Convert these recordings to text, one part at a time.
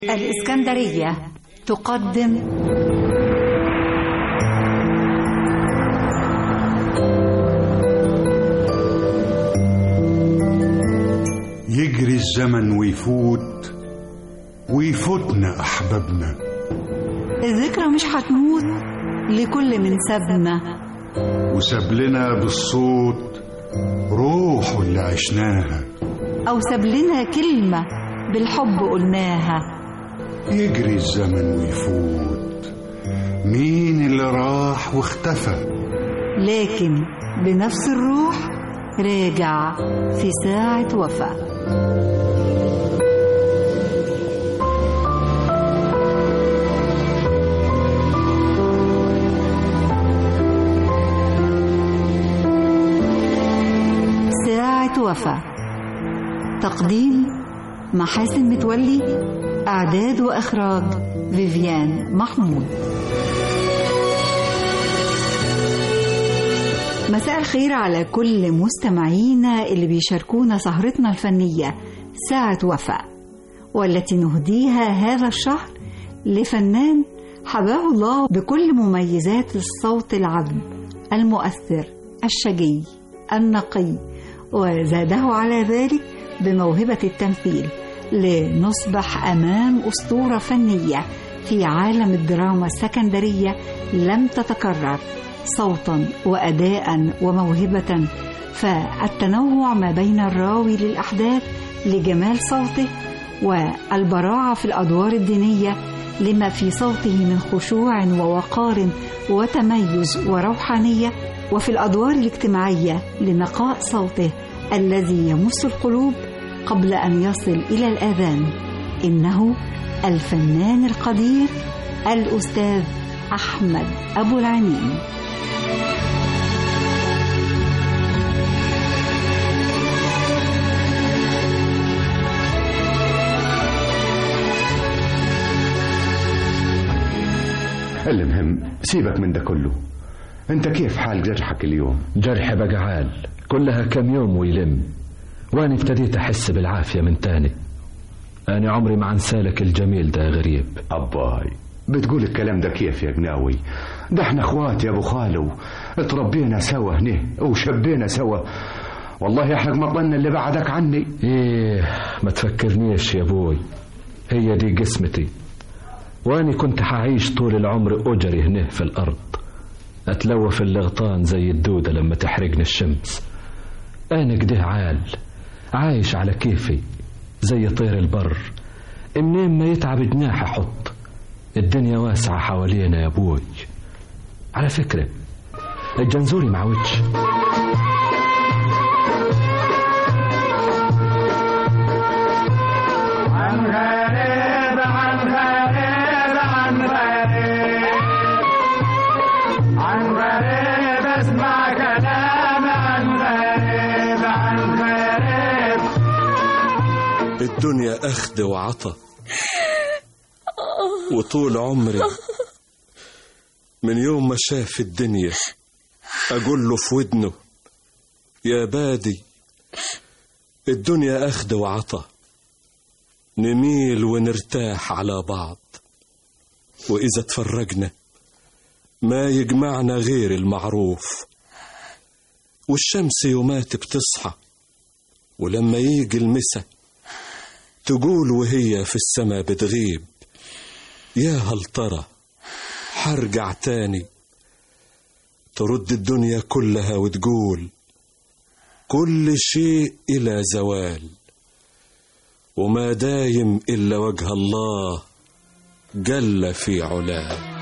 الإسكندرية تقدم يجري الزمن ويفوت ويفوتنا أحبابنا الذكرى مش هتموت لكل من سابنا وساب لنا بالصوت روحه اللي عشناها أو ساب لنا كلمة بالحب قلناها يجري الزمن ويفوت مين اللي راح واختفى لكن بنفس الروح راجع في ساعة وفاة ساعة وفاة تقديم محاسن متولي إعداد وإخراج فيفيان محمود مساء الخير على كل مستمعينا اللي بيشاركونا سهرتنا الفنية ساعة وفاء والتي نهديها هذا الشهر لفنان حباه الله بكل مميزات الصوت العذب المؤثر الشجي النقي وزاده على ذلك بموهبة التمثيل لنصبح أمام أسطورة فنية في عالم الدراما السكندرية لم تتكرر صوتا وأداء وموهبة فالتنوع ما بين الراوي للأحداث لجمال صوته والبراعة في الأدوار الدينية لما في صوته من خشوع ووقار وتميز وروحانية وفي الأدوار الاجتماعية لنقاء صوته الذي يمس القلوب قبل أن يصل إلى الآذان إنه الفنان القدير الأستاذ أحمد أبو العنين المهم سيبك من ده كله انت كيف حال جرحك اليوم جرحي بقى عال كلها كم يوم ويلم وانا ابتديت احس بالعافيه من تاني انا عمري ما انسالك الجميل ده يا غريب اباي بتقول الكلام ده كيف يا جناوي ده احنا اخوات يا ابو خالو اتربينا سوا هنا وشبينا سوا والله يحرق مطلنا اللي بعدك عني ايه ما تفكرنيش يا ابوي هي دي قسمتي واني كنت حعيش طول العمر اجري هنا في الارض اتلوى في اللغطان زي الدودة لما تحرقني الشمس انا كده عال عايش على كيفي زي طير البر منين ما يتعب جناح احط الدنيا واسعة حوالينا يا ابوي على فكرة الجنزوري معودش عن غريب عن غريب عن غريب عن غريب اسمع كلام عن غريب عن غريب الدنيا أخذ وعطى وطول عمري من يوم ما شاف الدنيا أقول له في ودنه يا بادي الدنيا أخذ وعطى نميل ونرتاح على بعض وإذا تفرقنا ما يجمعنا غير المعروف والشمس يومات بتصحى ولما يجي المسا تقول وهي في السما بتغيب يا هل ترى حرجع تاني ترد الدنيا كلها وتقول كل شيء إلى زوال وما دايم إلا وجه الله جل في علاه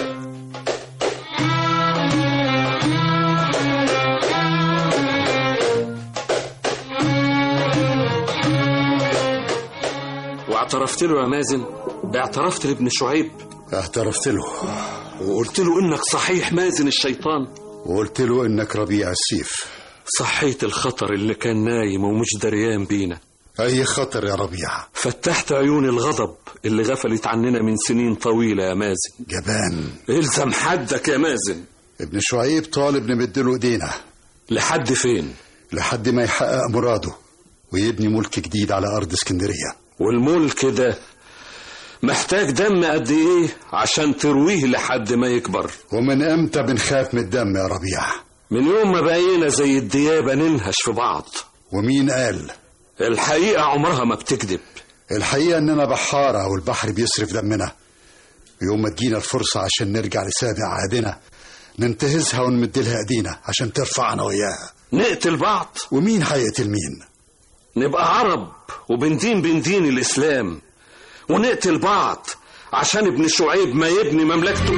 واعترفت له يا مازن اعترفت لابن شعيب اعترفت له وقلت له انك صحيح مازن الشيطان وقلت له انك ربيع السيف صحيت الخطر اللي كان نايم ومش دريان بينا اي خطر يا ربيع فتحت عيون الغضب اللي غفلت عننا من سنين طويلة يا مازن جبان الزم حدك يا مازن ابن شعيب طالب نمدله ايدينا لحد فين لحد ما يحقق مراده ويبني ملك جديد على ارض اسكندريه والملك ده محتاج دم قد ايه عشان ترويه لحد ما يكبر ومن امتى بنخاف من الدم يا ربيع من يوم ما بقينا زي الديابة ننهش في بعض ومين قال الحقيقة عمرها ما بتكذب الحقيقة اننا بحارة والبحر بيصرف دمنا يوم ما تجينا الفرصة عشان نرجع لسابع عهدنا ننتهزها ونمدلها ايدينا عشان ترفعنا وياها نقتل بعض ومين هيقتل مين نبقى عرب وبندين بندين الإسلام ونقتل بعض عشان ابن شعيب ما يبني مملكته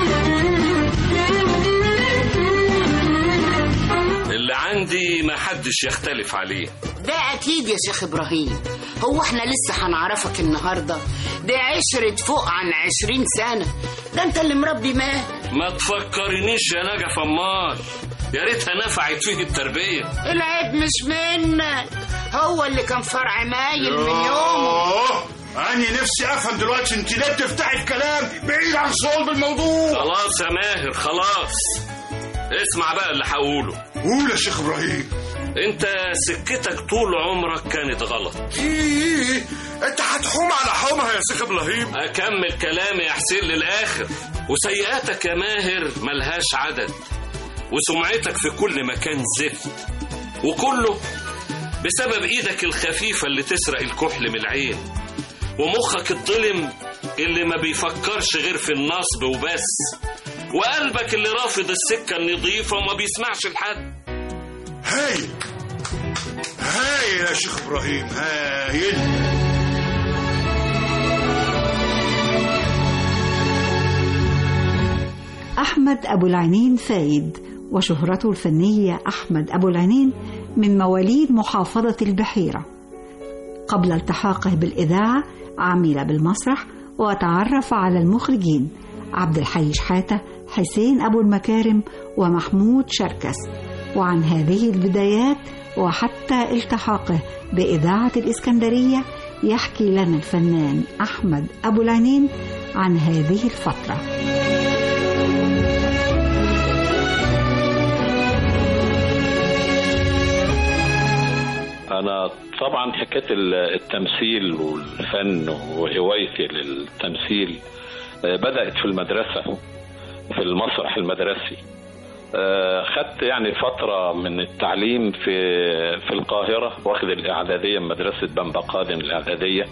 اللي عندي ما حدش يختلف عليه ده أكيد يا شيخ إبراهيم هو إحنا لسه هنعرفك النهاردة ده عشرة فوق عن عشرين سنة ده أنت اللي مربي ماه ما تفكرنيش يا نجف امال يا ريتها نفعت فيه التربية العيب مش منك هو اللي كان فرع مايل من يومه أنا نفسي أفهم دلوقتي أنت ليه بتفتحي الكلام بعيد عن صلب الموضوع خلاص يا ماهر خلاص اسمع بقى اللي هقوله قول يا شيخ إبراهيم انت سكتك طول عمرك كانت غلط إيه أنت هتحوم على حومها يا شيخ إبراهيم اكمل كلامي يا حسين للاخر وسيئاتك يا ماهر ملهاش عدد وسمعتك في كل مكان زفت وكله بسبب ايدك الخفيفة اللي تسرق الكحل من العين ومخك الظلم اللي ما بيفكرش غير في النصب وبس وقلبك اللي رافض السكة النظيفة وما بيسمعش لحد هايل هايل يا شيخ إبراهيم هايل أحمد أبو العينين فايد وشهرته الفنية أحمد أبو العينين من مواليد محافظة البحيرة قبل التحاقه بالإذاعة عمل بالمسرح وتعرف على المخرجين عبد الحي شحاتة حسين أبو المكارم ومحمود شركس وعن هذه البدايات وحتى التحاقه بإذاعة الإسكندرية يحكي لنا الفنان أحمد أبو العينين عن هذه الفترة أنا طبعا حكاية التمثيل والفن وهوايتي للتمثيل آه، بدأت في المدرسة في المسرح المدرسي آه، خدت يعني فترة من التعليم في في القاهرة واخد الإعدادية من مدرسة بنبقادن الإعدادية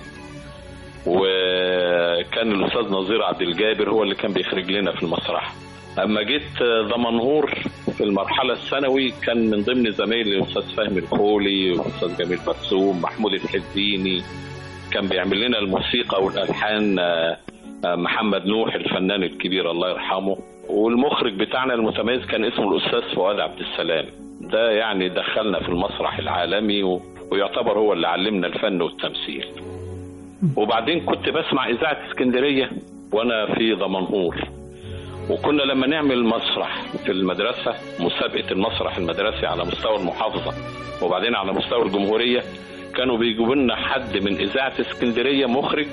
وكان الأستاذ نظير عبد الجابر هو اللي كان بيخرج لنا في المسرح أما جيت دمنهور في المرحلة الثانوي كان من ضمن زمايلي الأستاذ فهمي الخولي والأستاذ جميل مرسوم محمود الحزيني كان بيعمل لنا الموسيقى والألحان آه، آه، محمد نوح الفنان الكبير الله يرحمه والمخرج بتاعنا المتميز كان اسمه الأستاذ فؤاد عبد السلام ده يعني دخلنا في المسرح العالمي و... ويعتبر هو اللي علمنا الفن والتمثيل وبعدين كنت بسمع إذاعة اسكندرية وأنا في دمنهور وكنا لما نعمل مسرح في المدرسة مسابقة المسرح المدرسي على مستوى المحافظة وبعدين على مستوى الجمهورية كانوا بيجيبوا لنا حد من إذاعة اسكندرية مخرج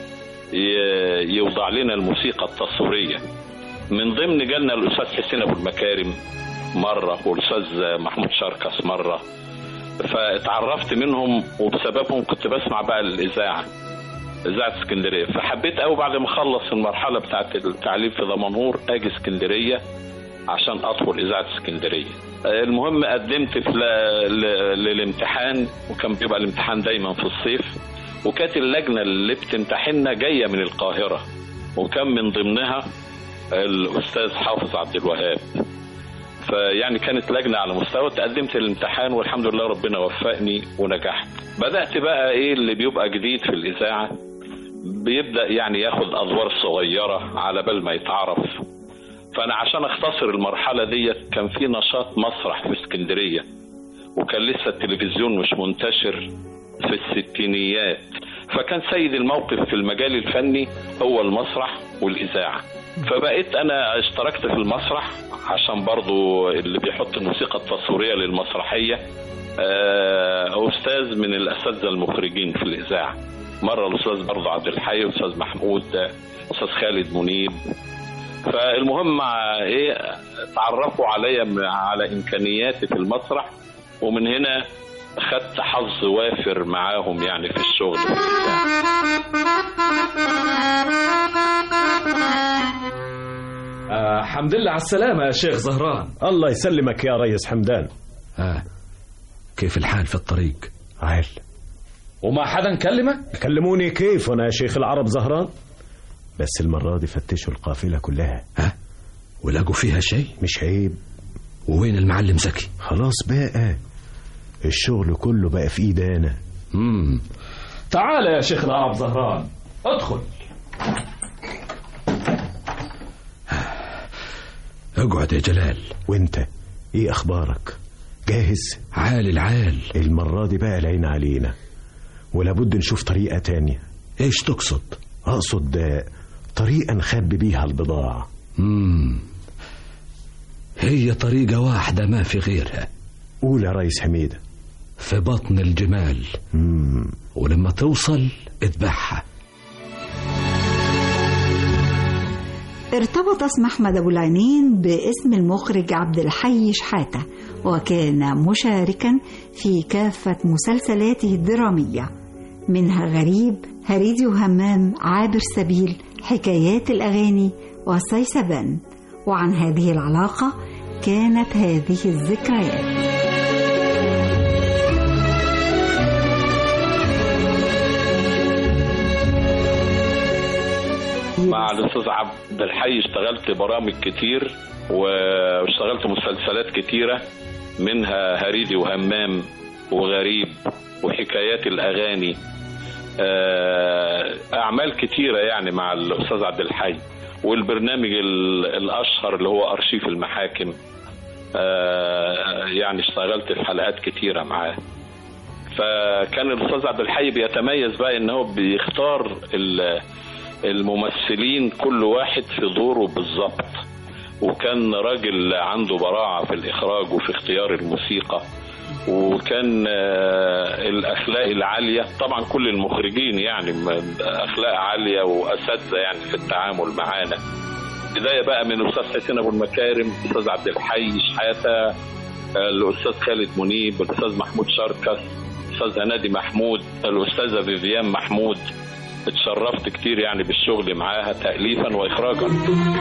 ي- يوضع لنا الموسيقى التصويرية من ضمن جالنا الأستاذ حسين أبو المكارم مرة والأستاذ محمود شركس مرة فاتعرفت منهم وبسببهم كنت بسمع بقى الإذاعة إذاعة اسكندرية فحبيت قوي بعد ما أخلص المرحلة بتاعت التعليم في دمنهور أجي اسكندرية عشان أدخل إذاعة اسكندرية آه، المهم قدمت في ل- ل- للامتحان وكان بيبقى الامتحان دايما في الصيف وكانت اللجنة اللي بتمتحننا جاية من القاهرة وكان من ضمنها الأستاذ حافظ عبد الوهاب فيعني كانت لجنة على مستوى تقدمت الامتحان والحمد لله ربنا وفقني ونجحت بدأت بقى ايه اللي بيبقى جديد في الإذاعة بيبدأ يعني ياخد أدوار صغيرة على بال ما يتعرف فأنا عشان أختصر المرحلة ديت كان في نشاط مسرح في اسكندرية وكان لسه التلفزيون مش منتشر في الستينيات فكان سيد الموقف في المجال الفني هو المسرح والإذاعة فبقيت أنا اشتركت في المسرح عشان برضو اللي بيحط الموسيقى التصويرية للمسرحية آه، أستاذ من الأساتذة المخرجين في الإذاعة مرة الأستاذ برضو عبد الحي الأستاذ محمود أستاذ خالد منيب فالمهم مع ايه تعرفوا عليا م- على امكانياتي في المسرح ومن هنا خدت حظ وافر معاهم يعني في الشغل آه حمد لله على السلامة يا شيخ زهران الله يسلمك يا ريس حمدان آه كيف الحال في الطريق عال وما حدا كلمك كلموني كيف وانا يا شيخ العرب زهران بس المرة دي فتشوا القافلة كلها ها ولقوا فيها شيء مش عيب وين المعلم زكي خلاص بقى الشغل كله بقى في ايدي انا مم. تعال يا شيخ العرب زهران ادخل اقعد يا جلال وانت ايه اخبارك جاهز عال العال المرة دي بقى العين علينا ولابد نشوف طريقة تانية ايش تقصد اقصد آه، طريقة نخبي بيها البضاعة مم. هي طريقة واحدة ما في غيرها قول يا ريس حميدة في بطن الجمال مم. ولما توصل اذبحها ارتبط اسم أحمد أبو العينين باسم المخرج عبد الحي شحاتة وكان مشاركا في كافة مسلسلاته الدرامية منها غريب هريدي وهمام عابر سبيل حكايات الأغاني وسيسبان وعن هذه العلاقة كانت هذه الذكريات مع الاستاذ عبد الحي اشتغلت برامج كتير واشتغلت مسلسلات كتيره منها هريدي وهمام وغريب وحكايات الاغاني آه، اعمال كتيره يعني مع الاستاذ عبد الحي والبرنامج ال- الاشهر اللي هو ارشيف المحاكم آه، يعني اشتغلت في حلقات كتيره معاه فكان الاستاذ عبد الحي بيتميز بقى ان هو بيختار ال- الممثلين كل واحد في دوره بالظبط وكان راجل عنده براعة في الإخراج وفي اختيار الموسيقى وكان آه، الأخلاق العالية طبعا كل المخرجين يعني م- أخلاق عالية وأساتذة يعني في التعامل معانا بداية بقى من الأستاذ حسين أبو المكارم الأستاذ عبد الحي شحاتة آه، الأستاذ خالد منيب الأستاذ محمود شركس الأستاذ هنادي محمود الأستاذة فيفيان محمود اتشرفت كتير يعني بالشغل معاها تأليفا وإخراجا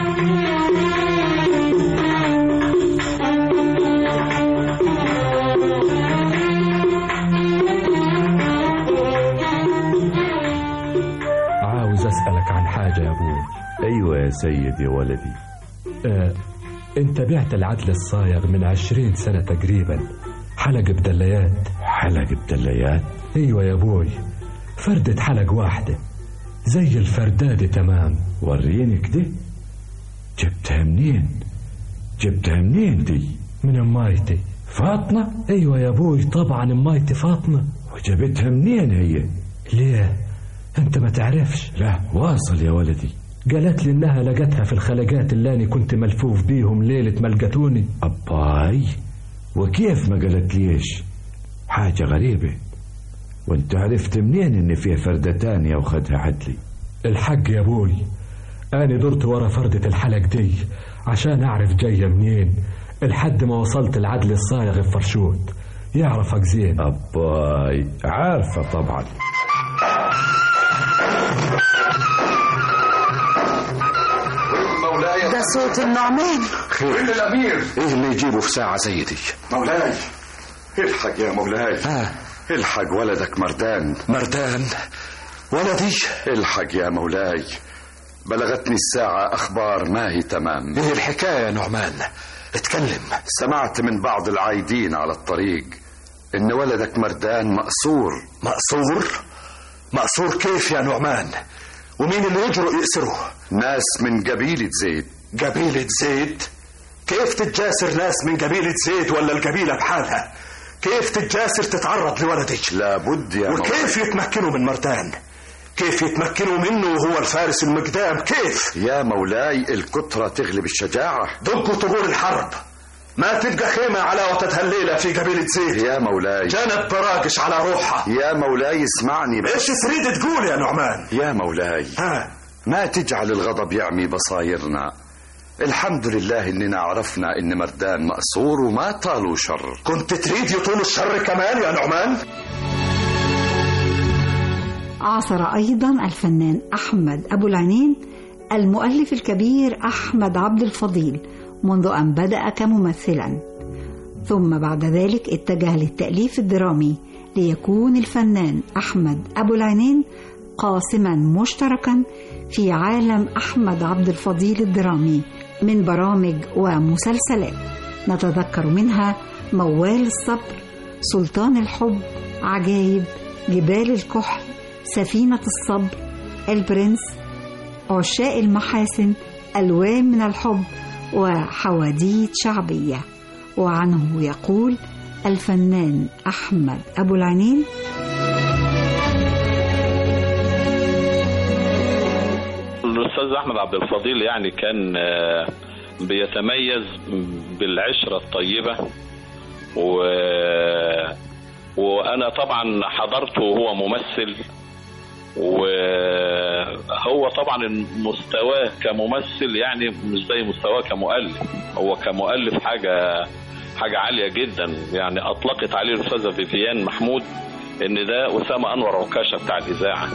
عاوز اسألك عن حاجة يا ابوي ايوه يا سيد يا ولدي آه، انت بعت العدل الصايغ من عشرين سنة تقريبا حلق بدليات حلق بدليات ايوه يا ابوي فردة حلق واحدة زي الفردادة تمام وريني كده جبتها منين جبتها منين دي من امايتي فاطمة ايوه يا ابوي طبعا امايتي فاطمة وجبتها منين هي ليه انت ما تعرفش لا واصل يا ولدي قالت لي انها لقتها في الخلقات اللي انا كنت ملفوف بيهم ليلة ما لقتوني أباي وكيف ما قالت ليش حاجة غريبة وانت عرفت منين ان فيه فردة تانية وخدها عدلي الحق يا ابوي انا درت ورا فردة الحلق دي عشان اعرف جاية منين لحد ما وصلت العدل الصايغ في فرشوت يعرفك زين أباي عارفة طبعا مولاي ده صوت النعمان خير الامير ايه اللي يجيبه في ساعة زي دي مولاي الحق يا مولاي ها الحق ولدك مردان مردان ولدي الحق يا مولاي بلغتني الساعة أخبار ما هي تمام ايه الحكاية يا نعمان اتكلم سمعت من بعض العايدين على الطريق إن ولدك مردان مأسور مأسور مأسور كيف يا نعمان ومين اللي يجرؤ يأسره ناس من قبيلة زيد قبيلة زيد كيف تتجاسر ناس من قبيلة زيد ولا القبيلة بحالها كيف تتجاسر تتعرض لولدك لابد يا مولاي وكيف يتمكنوا من مردان كيف يتمكنوا منه وهو الفارس المقدام كيف يا مولاي الكترة تغلب الشجاعة دقوا طبول الحرب ما تبقى خيمة على وتتها الليلة في قبيلة زيد يا مولاي جنب براقش على روحها يا مولاي اسمعني بس ايش تريد تقول يا نعمان يا مولاي ها ما تجعل الغضب يعمي بصايرنا الحمد لله اننا عرفنا ان مردان مأسور وما طالوا شر كنت تريد يطول الشر كمان يا نعمان عاصر أيضا الفنان أحمد أبو العينين المؤلف الكبير أحمد عبد الفضيل منذ أن بدأ كممثلا ثم بعد ذلك اتجه للتأليف الدرامي ليكون الفنان أحمد أبو العينين قاسما مشتركا في عالم أحمد عبد الفضيل الدرامي من برامج ومسلسلات نتذكر منها موال الصبر سلطان الحب عجايب جبال الكحل سفينة الصبر البرنس عشاق المحاسن ألوان من الحب وحواديت شعبية وعنه يقول الفنان أحمد أبو العينين الأستاذ أحمد عبد الفضيل يعني كان آه، بيتميز بالعشرة الطيبة و... وأنا طبعا حضرته وهو ممثل وهو طبعا مستواه كممثل يعني مش زي مستواه كمؤلف هو كمؤلف حاجة حاجة عالية جدا يعني أطلقت عليه الأستاذة فيفيان محمود إن ده أسامة أنور عكاشة بتاع الإذاعة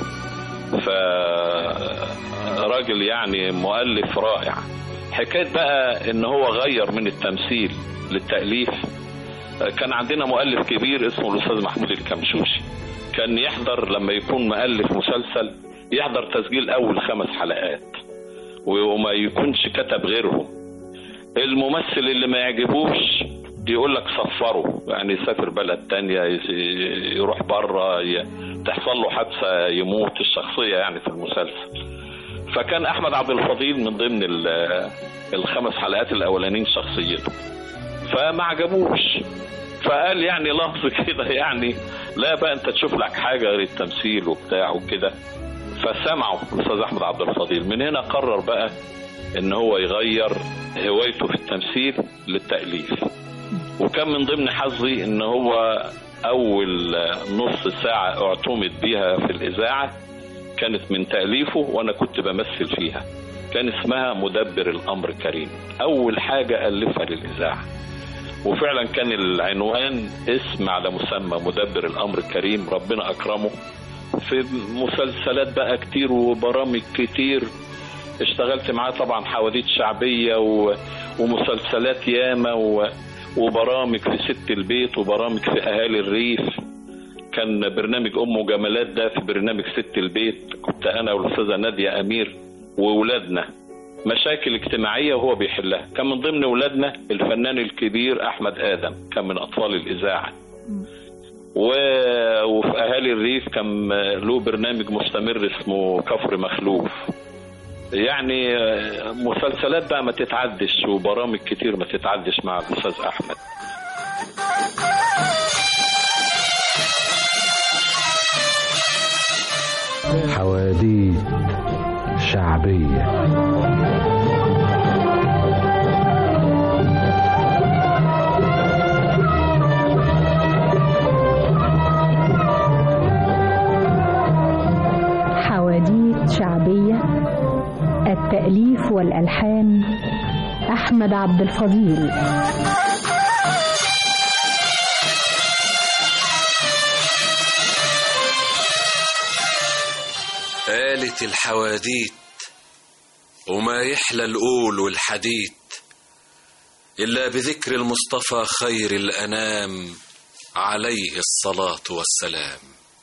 فراجل يعني مؤلف رائع حكاية بقى إن هو غير من التمثيل للتأليف كان عندنا مؤلف كبير اسمه الأستاذ محمود الكمشوشي كان يحضر لما يكون مؤلف مسلسل يحضر تسجيل أول خمس حلقات وما يكونش كتب غيرهم الممثل اللي ما يعجبوش يقول لك صفره يعني يسافر بلد تانية يس- يروح بره ي- تحصل له حادثة يموت الشخصية يعني في المسلسل فكان أحمد عبد الفضيل من ضمن ال- الخمس حلقات الأولانيين شخصيته فما عجبوش فقال يعني لفظ كده يعني لا بقى انت تشوف لك حاجه غير التمثيل وبتاع وكده فسمعوا الاستاذ احمد عبد الفضيل من هنا قرر بقى ان هو يغير هوايته في التمثيل للتاليف وكان من ضمن حظي ان هو اول نص ساعه اعتمد بيها في الاذاعه كانت من تاليفه وانا كنت بمثل فيها كان اسمها مدبر الامر كريم اول حاجه الفها للاذاعه وفعلا كان العنوان اسم على مسمى مدبر الامر الكريم ربنا اكرمه في مسلسلات بقى كتير وبرامج كتير اشتغلت معاه طبعا حواديت شعبية و... ومسلسلات ياما و... وبرامج في ست البيت وبرامج في أهالي الريف كان برنامج أم جمالات ده في برنامج ست البيت كنت أنا والأستاذة نادية أمير وولادنا مشاكل اجتماعية وهو بيحلها كان من ضمن ولادنا الفنان الكبير أحمد آدم كان من أطفال الإذاعة و... وفي أهالي الريف كان له برنامج مستمر اسمه كفر مخلوف يعني مسلسلات بقى ما تتعدش وبرامج كتير ما تتعدش مع الأستاذ أحمد حواديت شعبية حواديت شعبية التأليف والألحان أحمد عبد الفضيل آلة الحواديت وما يحلى القول والحديث إلا بذكر المصطفى خير الأنام عليه الصلاة والسلام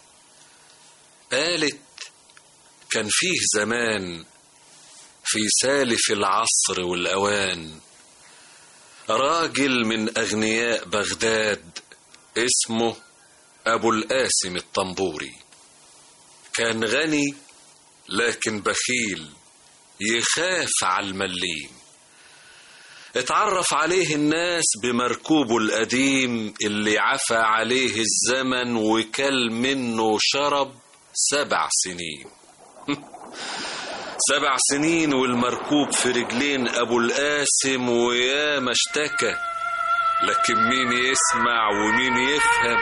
قالت كان فيه زمان في سالف العصر والأوان راجل من أغنياء بغداد اسمه أبو القاسم الطنبوري كان غني لكن بخيل يخاف على المليم اتعرف عليه الناس بمركوبه القديم اللي عفى عليه الزمن وكل منه شرب سبع سنين سبع سنين والمركوب في رجلين أبو القاسم ويا ما اشتكى لكن مين يسمع ومين يفهم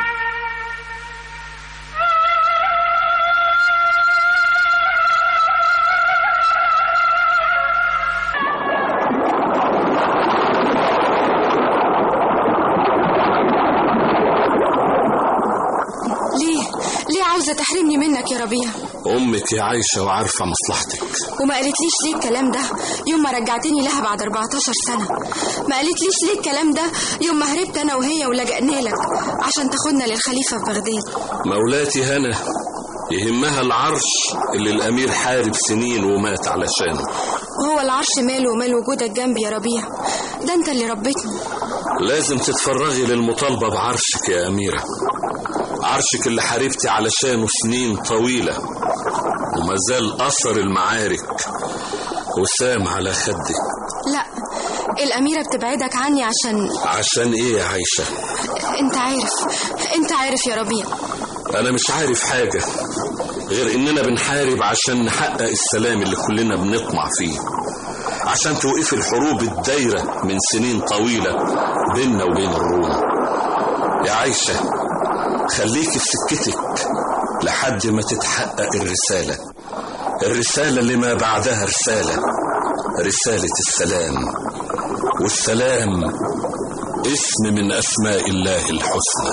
يا ربيع امك يا عايشه وعارفه مصلحتك وما قالتليش ليه الكلام ده يوم ما رجعتني لها بعد 14 سنة ما قالتليش ليه الكلام ده يوم ما هربت أنا وهي ولجأنا لك عشان تاخدنا للخليفة في بغداد مولاتي هنا يهمها العرش اللي الامير حارب سنين ومات علشانه وهو العرش ماله ومال وجودك جنبي يا ربيع ده انت اللي ربيتني لازم تتفرغي للمطالبه بعرشك يا اميره عرشك اللي حاربتي علشانه سنين طويله وما زال اثر المعارك وسام على خدك لا الأميرة بتبعدك عني عشان عشان ايه يا عايشه انت عارف انت عارف يا ربيع انا مش عارف حاجه غير اننا بنحارب عشان نحقق السلام اللي كلنا بنطمع فيه عشان توقف الحروب الدايره من سنين طويله بيننا وبين الروم يا عايشه خليكي في سكتك لحد ما تتحقق الرساله الرساله اللي ما بعدها رساله رساله السلام والسلام اسم من اسماء الله الحسنى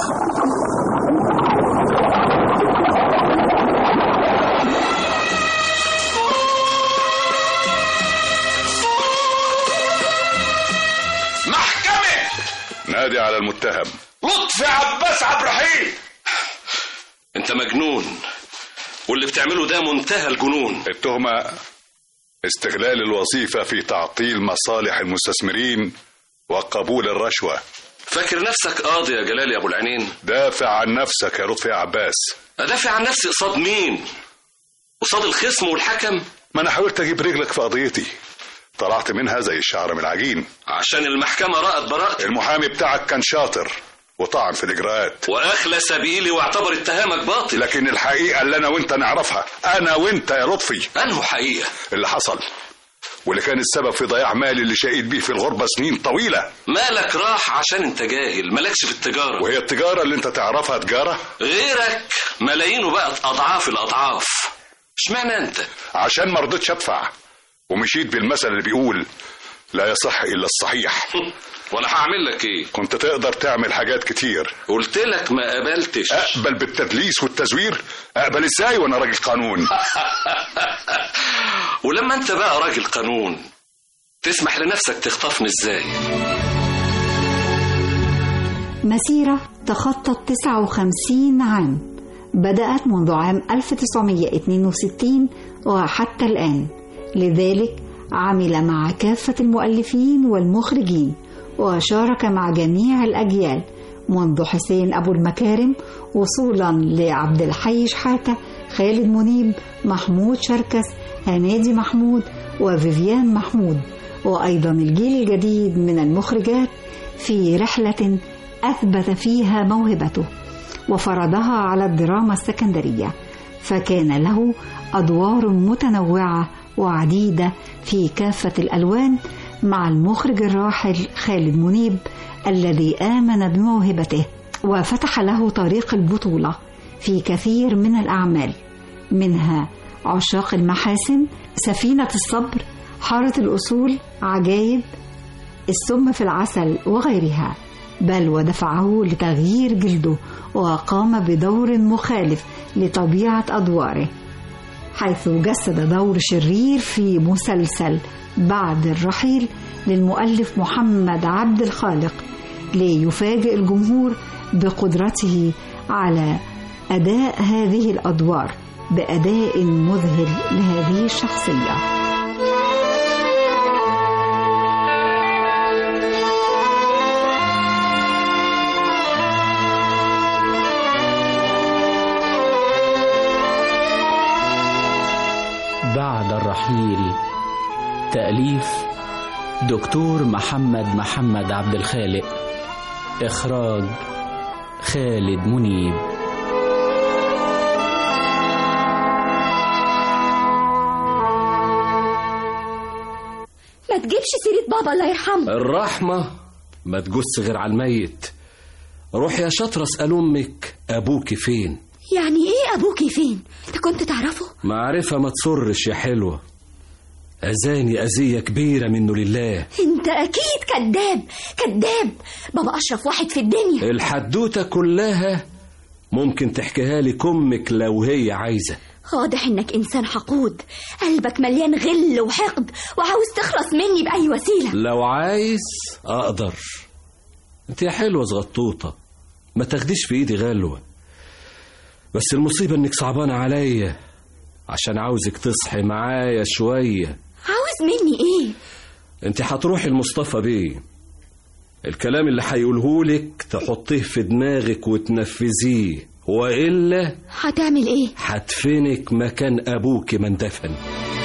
محكمة نادي على المتهم لطفي عباس عبد الرحيم انت مجنون واللي بتعمله ده منتهى الجنون التهمة استغلال الوظيفة في تعطيل مصالح المستثمرين وقبول الرشوة فاكر نفسك قاضي يا جلال يا ابو العينين دافع عن نفسك يا لطفي عباس ادافع عن نفسي قصاد مين قصاد الخصم والحكم ما انا حاولت اجيب رجلك في قضيتي طلعت منها زي الشعر من العجين عشان المحكمة رأت براءتي المحامي بتاعك كان شاطر وطعن في الاجراءات واخلى سبيلي واعتبر اتهامك باطل لكن الحقيقه اللي انا وانت نعرفها انا وانت يا لطفي انه حقيقه اللي حصل واللي كان السبب في ضياع مالي اللي شقيت بيه في الغربه سنين طويله مالك راح عشان انت جاهل مالكش في التجاره وهي التجاره اللي انت تعرفها تجاره غيرك ملايين وبقت اضعاف الاضعاف اشمعنى انت عشان ما رضيتش ادفع ومشيت بالمثل اللي بيقول لا يصح الا الصحيح وانا هعمل لك ايه كنت تقدر تعمل حاجات كتير قلت لك ما قبلتش اقبل بالتدليس والتزوير اقبل ازاي وانا راجل قانون ولما انت بقى راجل قانون تسمح لنفسك تخطفني ازاي مسيرة تخطت 59 عام بدأت منذ عام 1962 وحتى الآن لذلك عمل مع كافة المؤلفين والمخرجين وشارك مع جميع الأجيال منذ حسين أبو المكارم وصولا لعبد الحي شحاتة خالد منيب محمود شركس هنادي محمود وفيفيان محمود وأيضا الجيل الجديد من المخرجات في رحلة أثبت فيها موهبته وفرضها على الدراما السكندرية فكان له أدوار متنوعة وعديدة في كافة الألوان مع المخرج الراحل خالد منيب الذي آمن بموهبته وفتح له طريق البطولة في كثير من الأعمال منها عشاق المحاسن سفينة الصبر حارة الأصول عجايب السم في العسل وغيرها بل ودفعه لتغيير جلده وقام بدور مخالف لطبيعة أدواره حيث جسد دور شرير في مسلسل بعد الرحيل للمؤلف محمد عبد الخالق ليفاجئ الجمهور بقدرته على أداء هذه الأدوار بأداء مذهل لهذه الشخصية بعد الرحيل تأليف دكتور محمد محمد عبد الخالق إخراج خالد منيب ما تجيبش سيرة بابا الله يرحمه الرحمة ما تجس غير على الميت روح يا شاطرة اسأل أمك أبوك فين يعني ايه ابوكي فين انت كنت تعرفه معرفة ما تصرش يا حلوة أذاني أذية كبيرة منه لله انت اكيد كذاب كذاب بابا اشرف واحد في الدنيا الحدوتة كلها ممكن تحكيها لك أمك لو هي عايزة واضح انك انسان حقود قلبك مليان غل وحقد وعاوز تخلص مني باي وسيله لو عايز اقدر انت يا حلوه صغطوطه ما تاخديش في ايدي غلوه بس المصيبه انك صعبانه عليا عشان عاوزك تصحي معايا شويه عاوز مني ايه انت هتروحي لمصطفى بيه الكلام اللي هيقولهولك تحطيه في دماغك وتنفذيه والا هتعمل ايه هدفنك مكان ابوك ما اندفن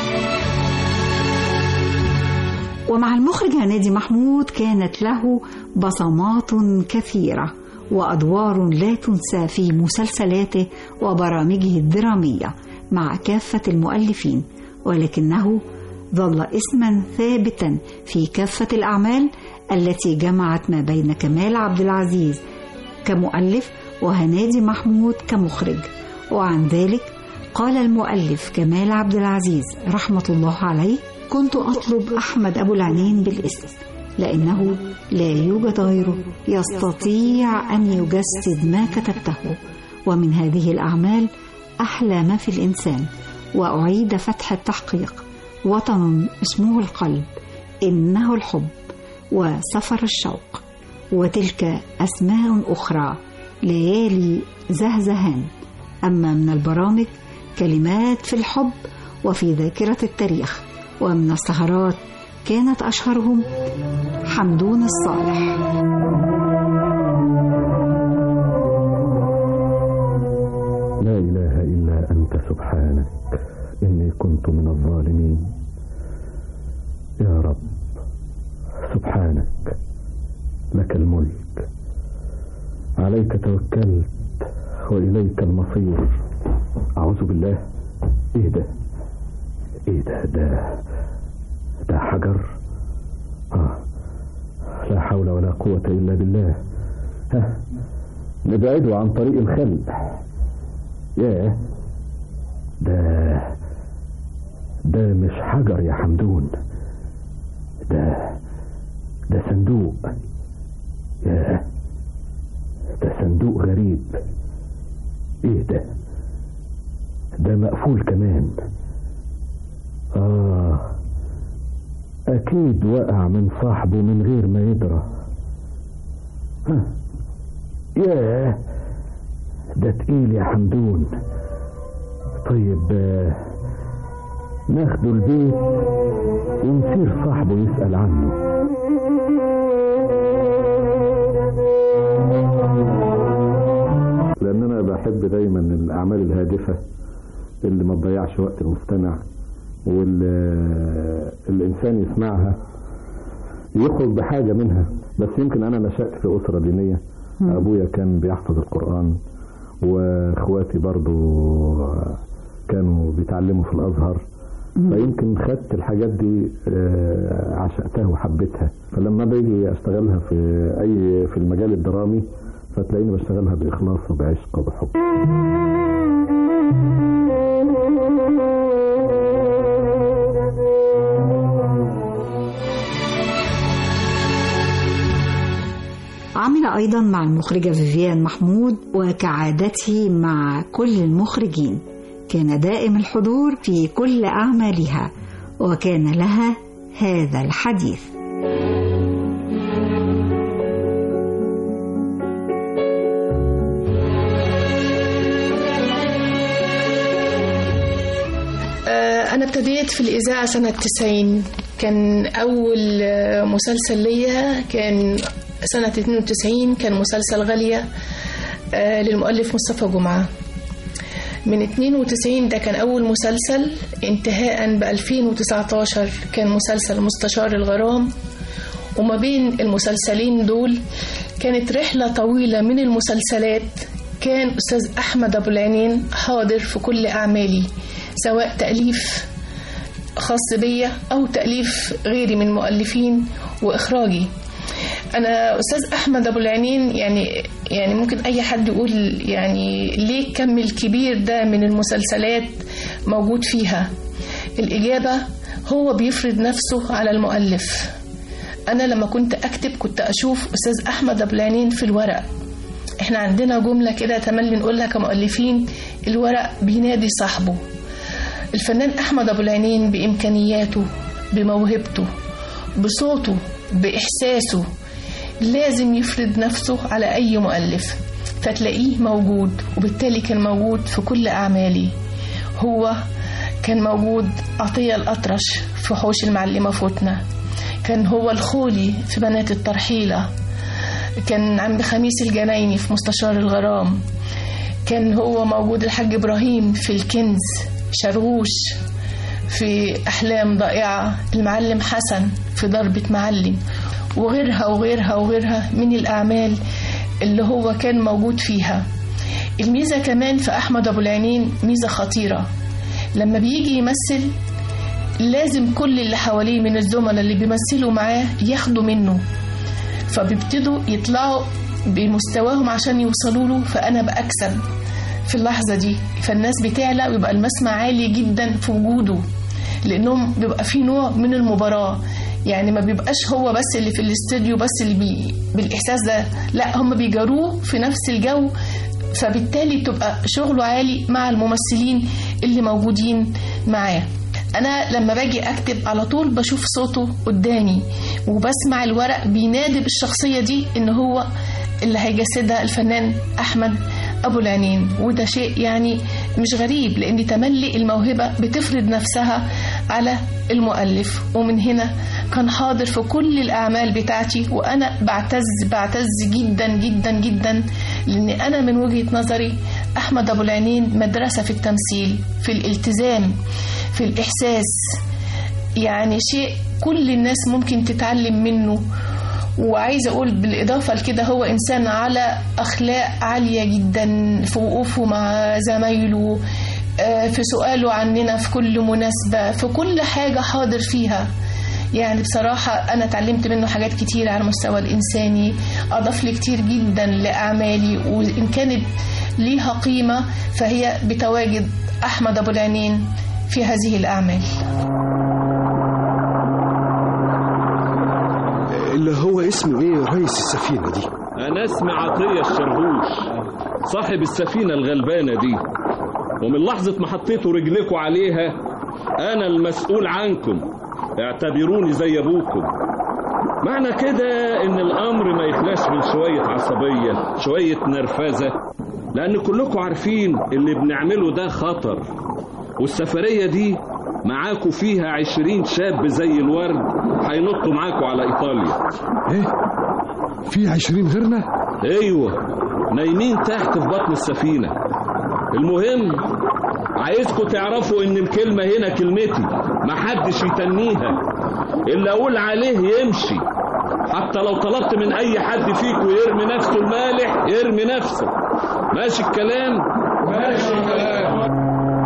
ومع المخرج هنادي محمود كانت له بصمات كثيرة وأدوار لا تنسى في مسلسلاته وبرامجه الدرامية مع كافة المؤلفين ولكنه ظل اسما ثابتا في كافة الأعمال التي جمعت ما بين كمال عبد العزيز كمؤلف وهنادي محمود كمخرج وعن ذلك قال المؤلف كمال عبد العزيز رحمة الله عليه كنت أطلب أحمد أبو العنين بالاسم لأنه لا يوجد غيره يستطيع أن يجسد ما كتبته ومن هذه الأعمال أحلى ما في الإنسان وأعيد فتح التحقيق وطن اسمه القلب إنه الحب وسفر الشوق وتلك أسماء أخرى ليالي زهزهان أما من البرامج كلمات في الحب وفي ذاكرة التاريخ ومن السهرات كانت أشهرهم حمدون الصالح لا إله إلا أنت سبحانك إني كنت من الظالمين يا رب سبحانك لك الملك عليك توكلت وإليك المصير أعوذ بالله إيه ده إيه ده ده ده حجر آه لا حول ولا قوة إلا بالله ها نبعده عن طريق الخلق ياه ده ده مش حجر يا حمدون ده ده صندوق ياه ده صندوق غريب ايه ده ده مقفول كمان اه اكيد وقع من صاحبه من غير ما يدرى ها ياه ده تقيل يا حمدون طيب آه، ناخده البيت ونصير صاحبه يسأل عنه لأن أنا بحب دايما الأعمال الهادفة اللي ما تضيعش وقت المستمع والإنسان يسمعها يخرج بحاجة منها بس يمكن أنا نشأت في أسرة دينية أبويا كان بيحفظ القرآن واخواتي برضو كانوا بيتعلموا في الازهر فيمكن خدت الحاجات دي آه، عشقتها وحبيتها فلما باجي اشتغلها في اي في المجال الدرامي فتلاقيني بشتغلها باخلاص وبعشق وبحب عمل أيضا مع المخرجة فيفيان محمود وكعادته مع كل المخرجين كان دائم الحضور في كل أعمالها وكان لها هذا الحديث آه، أنا ابتديت في الإذاعة سنة 90 كان أول آه، مسلسل ليا كان سنة 92 كان مسلسل غالية آه، للمؤلف مصطفى جمعة من 92 ده كان أول مسلسل انتهاء ب 2019 كان مسلسل مستشار الغرام وما بين المسلسلين دول كانت رحلة طويلة من المسلسلات كان أستاذ أحمد أبو العينين حاضر في كل أعمالي سواء تأليف خاص بيا أو تأليف غيري من مؤلفين وإخراجي أنا أستاذ أحمد أبو العينين يعني يعني ممكن أي حد يقول يعني ليه الكم الكبير ده من المسلسلات موجود فيها الإجابة هو بيفرض نفسه على المؤلف أنا لما كنت أكتب كنت أشوف أستاذ أحمد أبو العينين في الورق احنا عندنا جملة كده تملي نقولها كمؤلفين الورق بينادي صاحبه الفنان أحمد أبو العينين بإمكانياته بموهبته بصوته بإحساسه لازم يفرض نفسه على أي مؤلف فتلاقيه موجود وبالتالي كان موجود في كل أعمالي هو كان موجود عطية الأطرش في حوش المعلمة فتنة كان هو الخولي في بنات الترحيلة كان عم خميس الجنايني في مستشار الغرام كان هو موجود الحاج إبراهيم في الكنز شرغوش في أحلام ضائعة المعلم حسن في ضربة معلم وغيرها وغيرها وغيرها من الأعمال اللي هو كان موجود فيها الميزة كمان في أحمد أبو العينين ميزة خطيرة لما بيجي يمثل لازم كل اللي حواليه من الزملاء اللي بيمثلوا معاه ياخدوا منه فبيبتدوا يطلعوا بمستواهم عشان يوصلوا له فأنا بأكسب في اللحظة دي فالناس بتعلى ويبقى المسمع عالي جدا في وجوده لأنهم بيبقى في نوع من المباراة يعني ما بيبقاش هو بس اللي في الاستوديو بس اللي بي بالإحساس ده لا هم بيجاروه في نفس الجو فبالتالي بتبقى شغله عالي مع الممثلين اللي موجودين معاه انا لما باجي اكتب على طول بشوف صوته قدامي وبسمع الورق بينادي بالشخصيه دي ان هو اللي هيجسدها الفنان احمد ابو العينين وده شيء يعني مش غريب لان تملي الموهبه بتفرض نفسها على المؤلف ومن هنا كان حاضر في كل الاعمال بتاعتي وانا بعتز بعتز جدا جدا جدا لان انا من وجهه نظري احمد ابو العينين مدرسه في التمثيل في الالتزام في الاحساس يعني شيء كل الناس ممكن تتعلم منه وعايزة أقول بالإضافة لكده هو إنسان على أخلاق عالية جدا في وقوفه مع زمايله في سؤاله عننا في كل مناسبة في كل حاجة حاضر فيها يعني بصراحة أنا اتعلمت منه حاجات كتير على المستوى الإنساني أضاف لي كتير جدا لأعمالي وإن كانت ليها قيمة فهي بتواجد أحمد أبو العينين في هذه الأعمال اللي هو اسمه ايه رئيس السفينة دي أنا اسمي عطية الشرهوش صاحب السفينة الغلبانة دي ومن لحظة ما حطيتوا رجلكوا عليها أنا المسؤول عنكم اعتبروني زي أبوكم معنى كده إن الأمر ما يخلاش من شوية عصبية شوية نرفزة لأن كلكم عارفين اللي بنعمله ده خطر والسفرية دي معاكوا فيها عشرين شاب زي الورد هينطوا معاكوا على إيطاليا ايه في عشرين غيرنا ايوه نايمين تحت في بطن السفينة المهم عايزكم تعرفوا ان الكلمة هنا كلمتي محدش يتنيها اللي اقول عليه يمشي حتى لو طلبت من اي حد فيكم يرمي نفسه المالح يرمي نفسه ماشي الكلام ماشي الكلام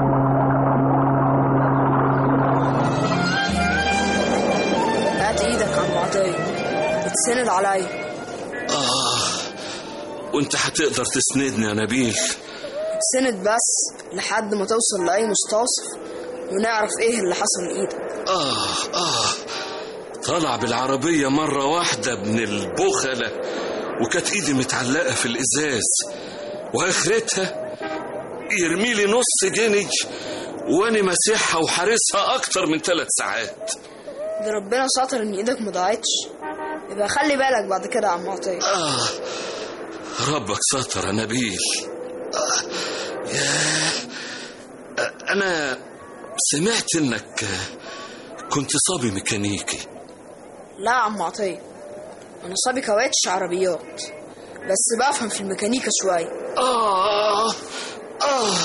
هات ايدك عم عطية اتسند عليا آه وانت هتقدر تسندني يا نبيل اتسند بس لحد ما توصل لأي مستوصف ونعرف ايه اللي حصل لإيدك آه آه طلع بالعربية مرة واحدة ابن البخلة وكانت ايدي متعلقة في الإزاز وآخرتها يرمي لي نص جنيه وأنا ماسحها وحارسها أكتر من ثلاث ساعات ده ربنا ستر ان ايدك ما ضاعتش يبقى خلي بالك بعد كده يا عم عطية آه ربك ستر يا نبيل آه يا آه أنا سمعت إنك كنت صبي ميكانيكي لا يا عم عطية انا صبي كاوتش عربيات بس بفهم في الميكانيكا شوية آه آه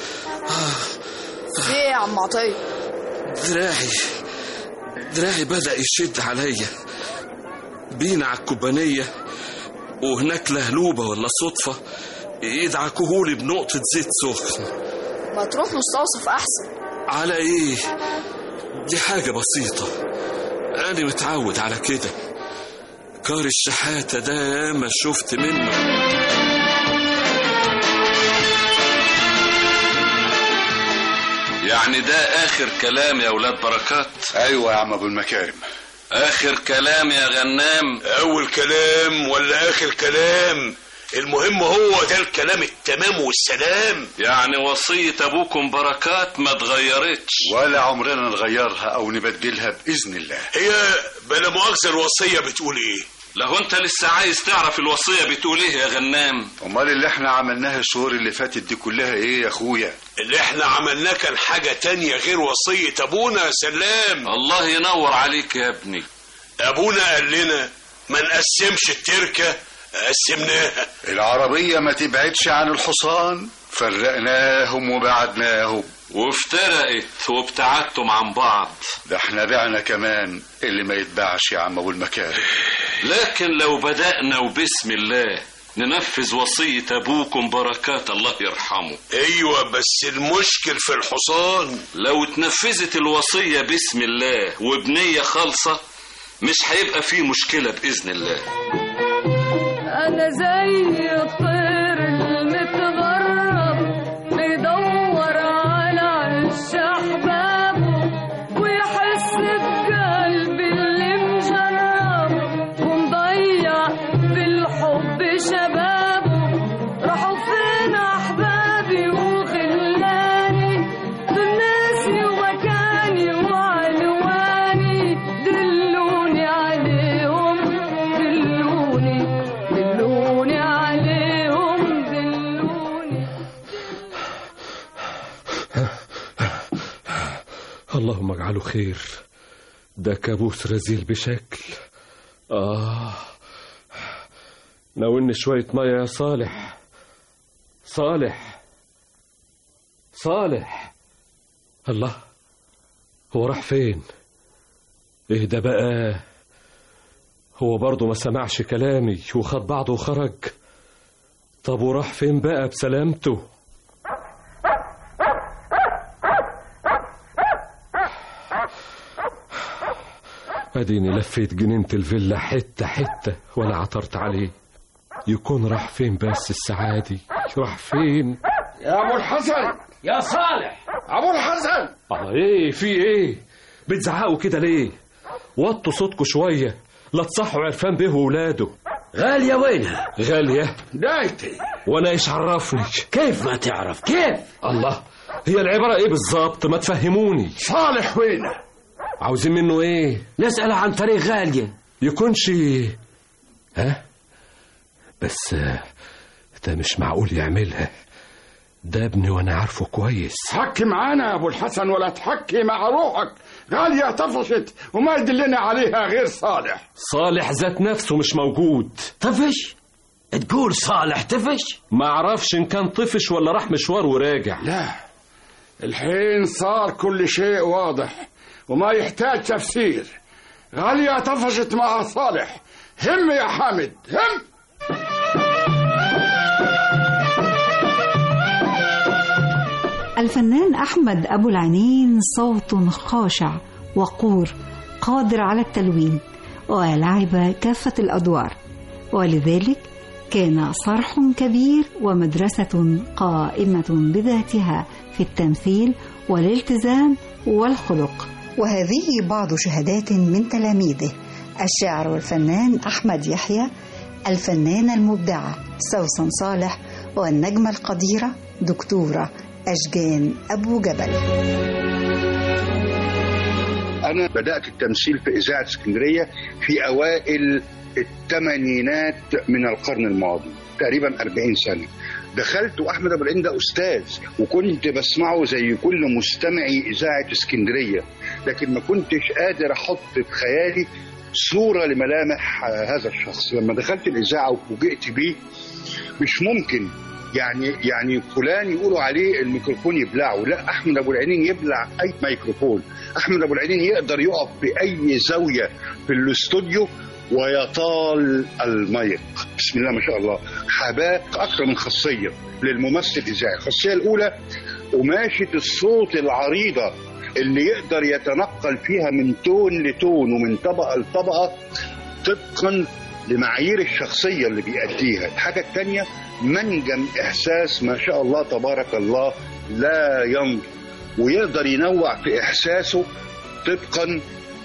في ايه يا عم عطية دراعي دراعي بدأ يشد عليا بينا على الكوبانية وهناك لهلوبة ولا صدفة يدعكوهولي بنقطة زيت سخن ما تروح مستوصف احسن على ايه دي حاجة بسيطة أنا متعود على كده كار الشحاتة ده ياما شفت منه يعني ده آخر كلام يا ولاد بركات ايوه يا عم ابو المكارم آخر كلام يا غنام اول كلام ولا اخر كلام المهم هو ده الكلام التمام والسلام يعني وصية أبوكم بركات ما اتغيرتش ولا عمرنا نغيرها او نبدلها باذن الله هي بلا مؤاخذة الوصية بتقول ايه لو انت لسه عايز تعرف الوصية بتقول ايه يا غنام امال اللي احنا عملناها الشهور اللي فاتت دي كلها ايه يا اخويا اللي احنا عملناه كان حاجة تانية غير وصية ابونا يا سلام الله ينور عليك يا ابني ابونا قال لنا ما نقسمش التركة قسمناها العربية ما تبعدش عن الحصان فرقناهم وبعدناهم وافترقت وابتعدتم عن بعض ده احنا بعنا كمان اللي ما يتباعش يا عم ابو المكارم لكن لو بدأنا وبسم الله ننفذ وصية أبوكم بركات الله يرحمه ايوه بس المشكل في الحصان لو اتنفذت الوصية بسم الله وبنية خالصة مش هيبقى فيه مشكلة بإذن الله أنا زي الطير المتغرب بيدور على عش أحبابه ويحس بقلب اللي مجرب ومضيع في الحب شبابه راحوا فين أحبابي وخلاني دول ناسي ومكاني وعنواني دلوني عليهم دلوني دلوني عليهم دلوني اللهم اجعله خير ده كابوس رزيل بشكل آه ناولني شوية مية يا صالح صالح صالح الله هو راح فين ايه ده بقى هو برضه ما سمعش كلامي وخد بعضه وخرج طب وراح فين بقى بسلامته اديني لفيت جنينة الفيلا حتة حتة ولا عثرت عليه يكون راح فين بس السعادي راح فين يا ابو الحسن يا صالح ابو الحسن اه ايه في ايه بتزعقوا كده ليه وطوا صوتكوا شوية لا تصحوا عرفان به وولاده غالية وينها غالية دايتي وانا ايش عرفني كيف ما تعرف كيف الله هي العبارة ايه بالظبط ما تفهموني صالح وينه عاوزين منه ايه نسأل عن طريق غالية يكونش ها بس آه، ده مش معقول يعملها ده ابني وانا عارفه كويس حكي معانا يا ابو الحسن ولا تحكي مع روحك غالية طفشت وما يدلنا عليها غير صالح صالح ذات نفسه مش موجود طفش تقول صالح طفش ما اعرفش ان كان طفش ولا راح مشوار وراجع لا الحين صار كل شيء واضح وما يحتاج تفسير غالية طفشت مع صالح هم يا حامد هم الفنان أحمد أبو العينين صوت خاشع وقور قادر على التلوين ولعب كافة الأدوار ولذلك كان صرح كبير ومدرسة قائمة بذاتها في التمثيل والالتزام والخلق وهذه بعض شهادات من تلاميذه الشاعر والفنان أحمد يحيى الفنانة المبدعة سوسن صالح والنجمة القديرة دكتورة أشجان أبو جبل أنا بدأت التمثيل في إذاعة اسكندرية في أوائل الثمانينات من القرن الماضي تقريبا 40 سنة دخلت واحمد ابو العين ده استاذ وكنت بسمعه زي كل مستمعي اذاعه اسكندريه لكن ما كنتش قادر احط في خيالي صوره لملامح هذا الشخص لما دخلت الاذاعه وفوجئت بيه مش ممكن يعني يعني فلان يقولوا عليه الميكروفون يبلعه لا احمد ابو العينين يبلع اي ميكروفون احمد ابو العينين يقدر يقف باي زاويه في الاستوديو ويطال الميق بسم الله ما شاء الله حباه اكثر من خاصيه للممثل الاذاعي الخاصيه الاولى قماشه الصوت العريضه اللي يقدر يتنقل فيها من تون لتون ومن طبقه لطبقه طبقا لمعايير الشخصيه اللي بيأديها الحاجه الثانيه منجم احساس ما شاء الله تبارك الله لا ينض ويقدر ينوع في احساسه طبقا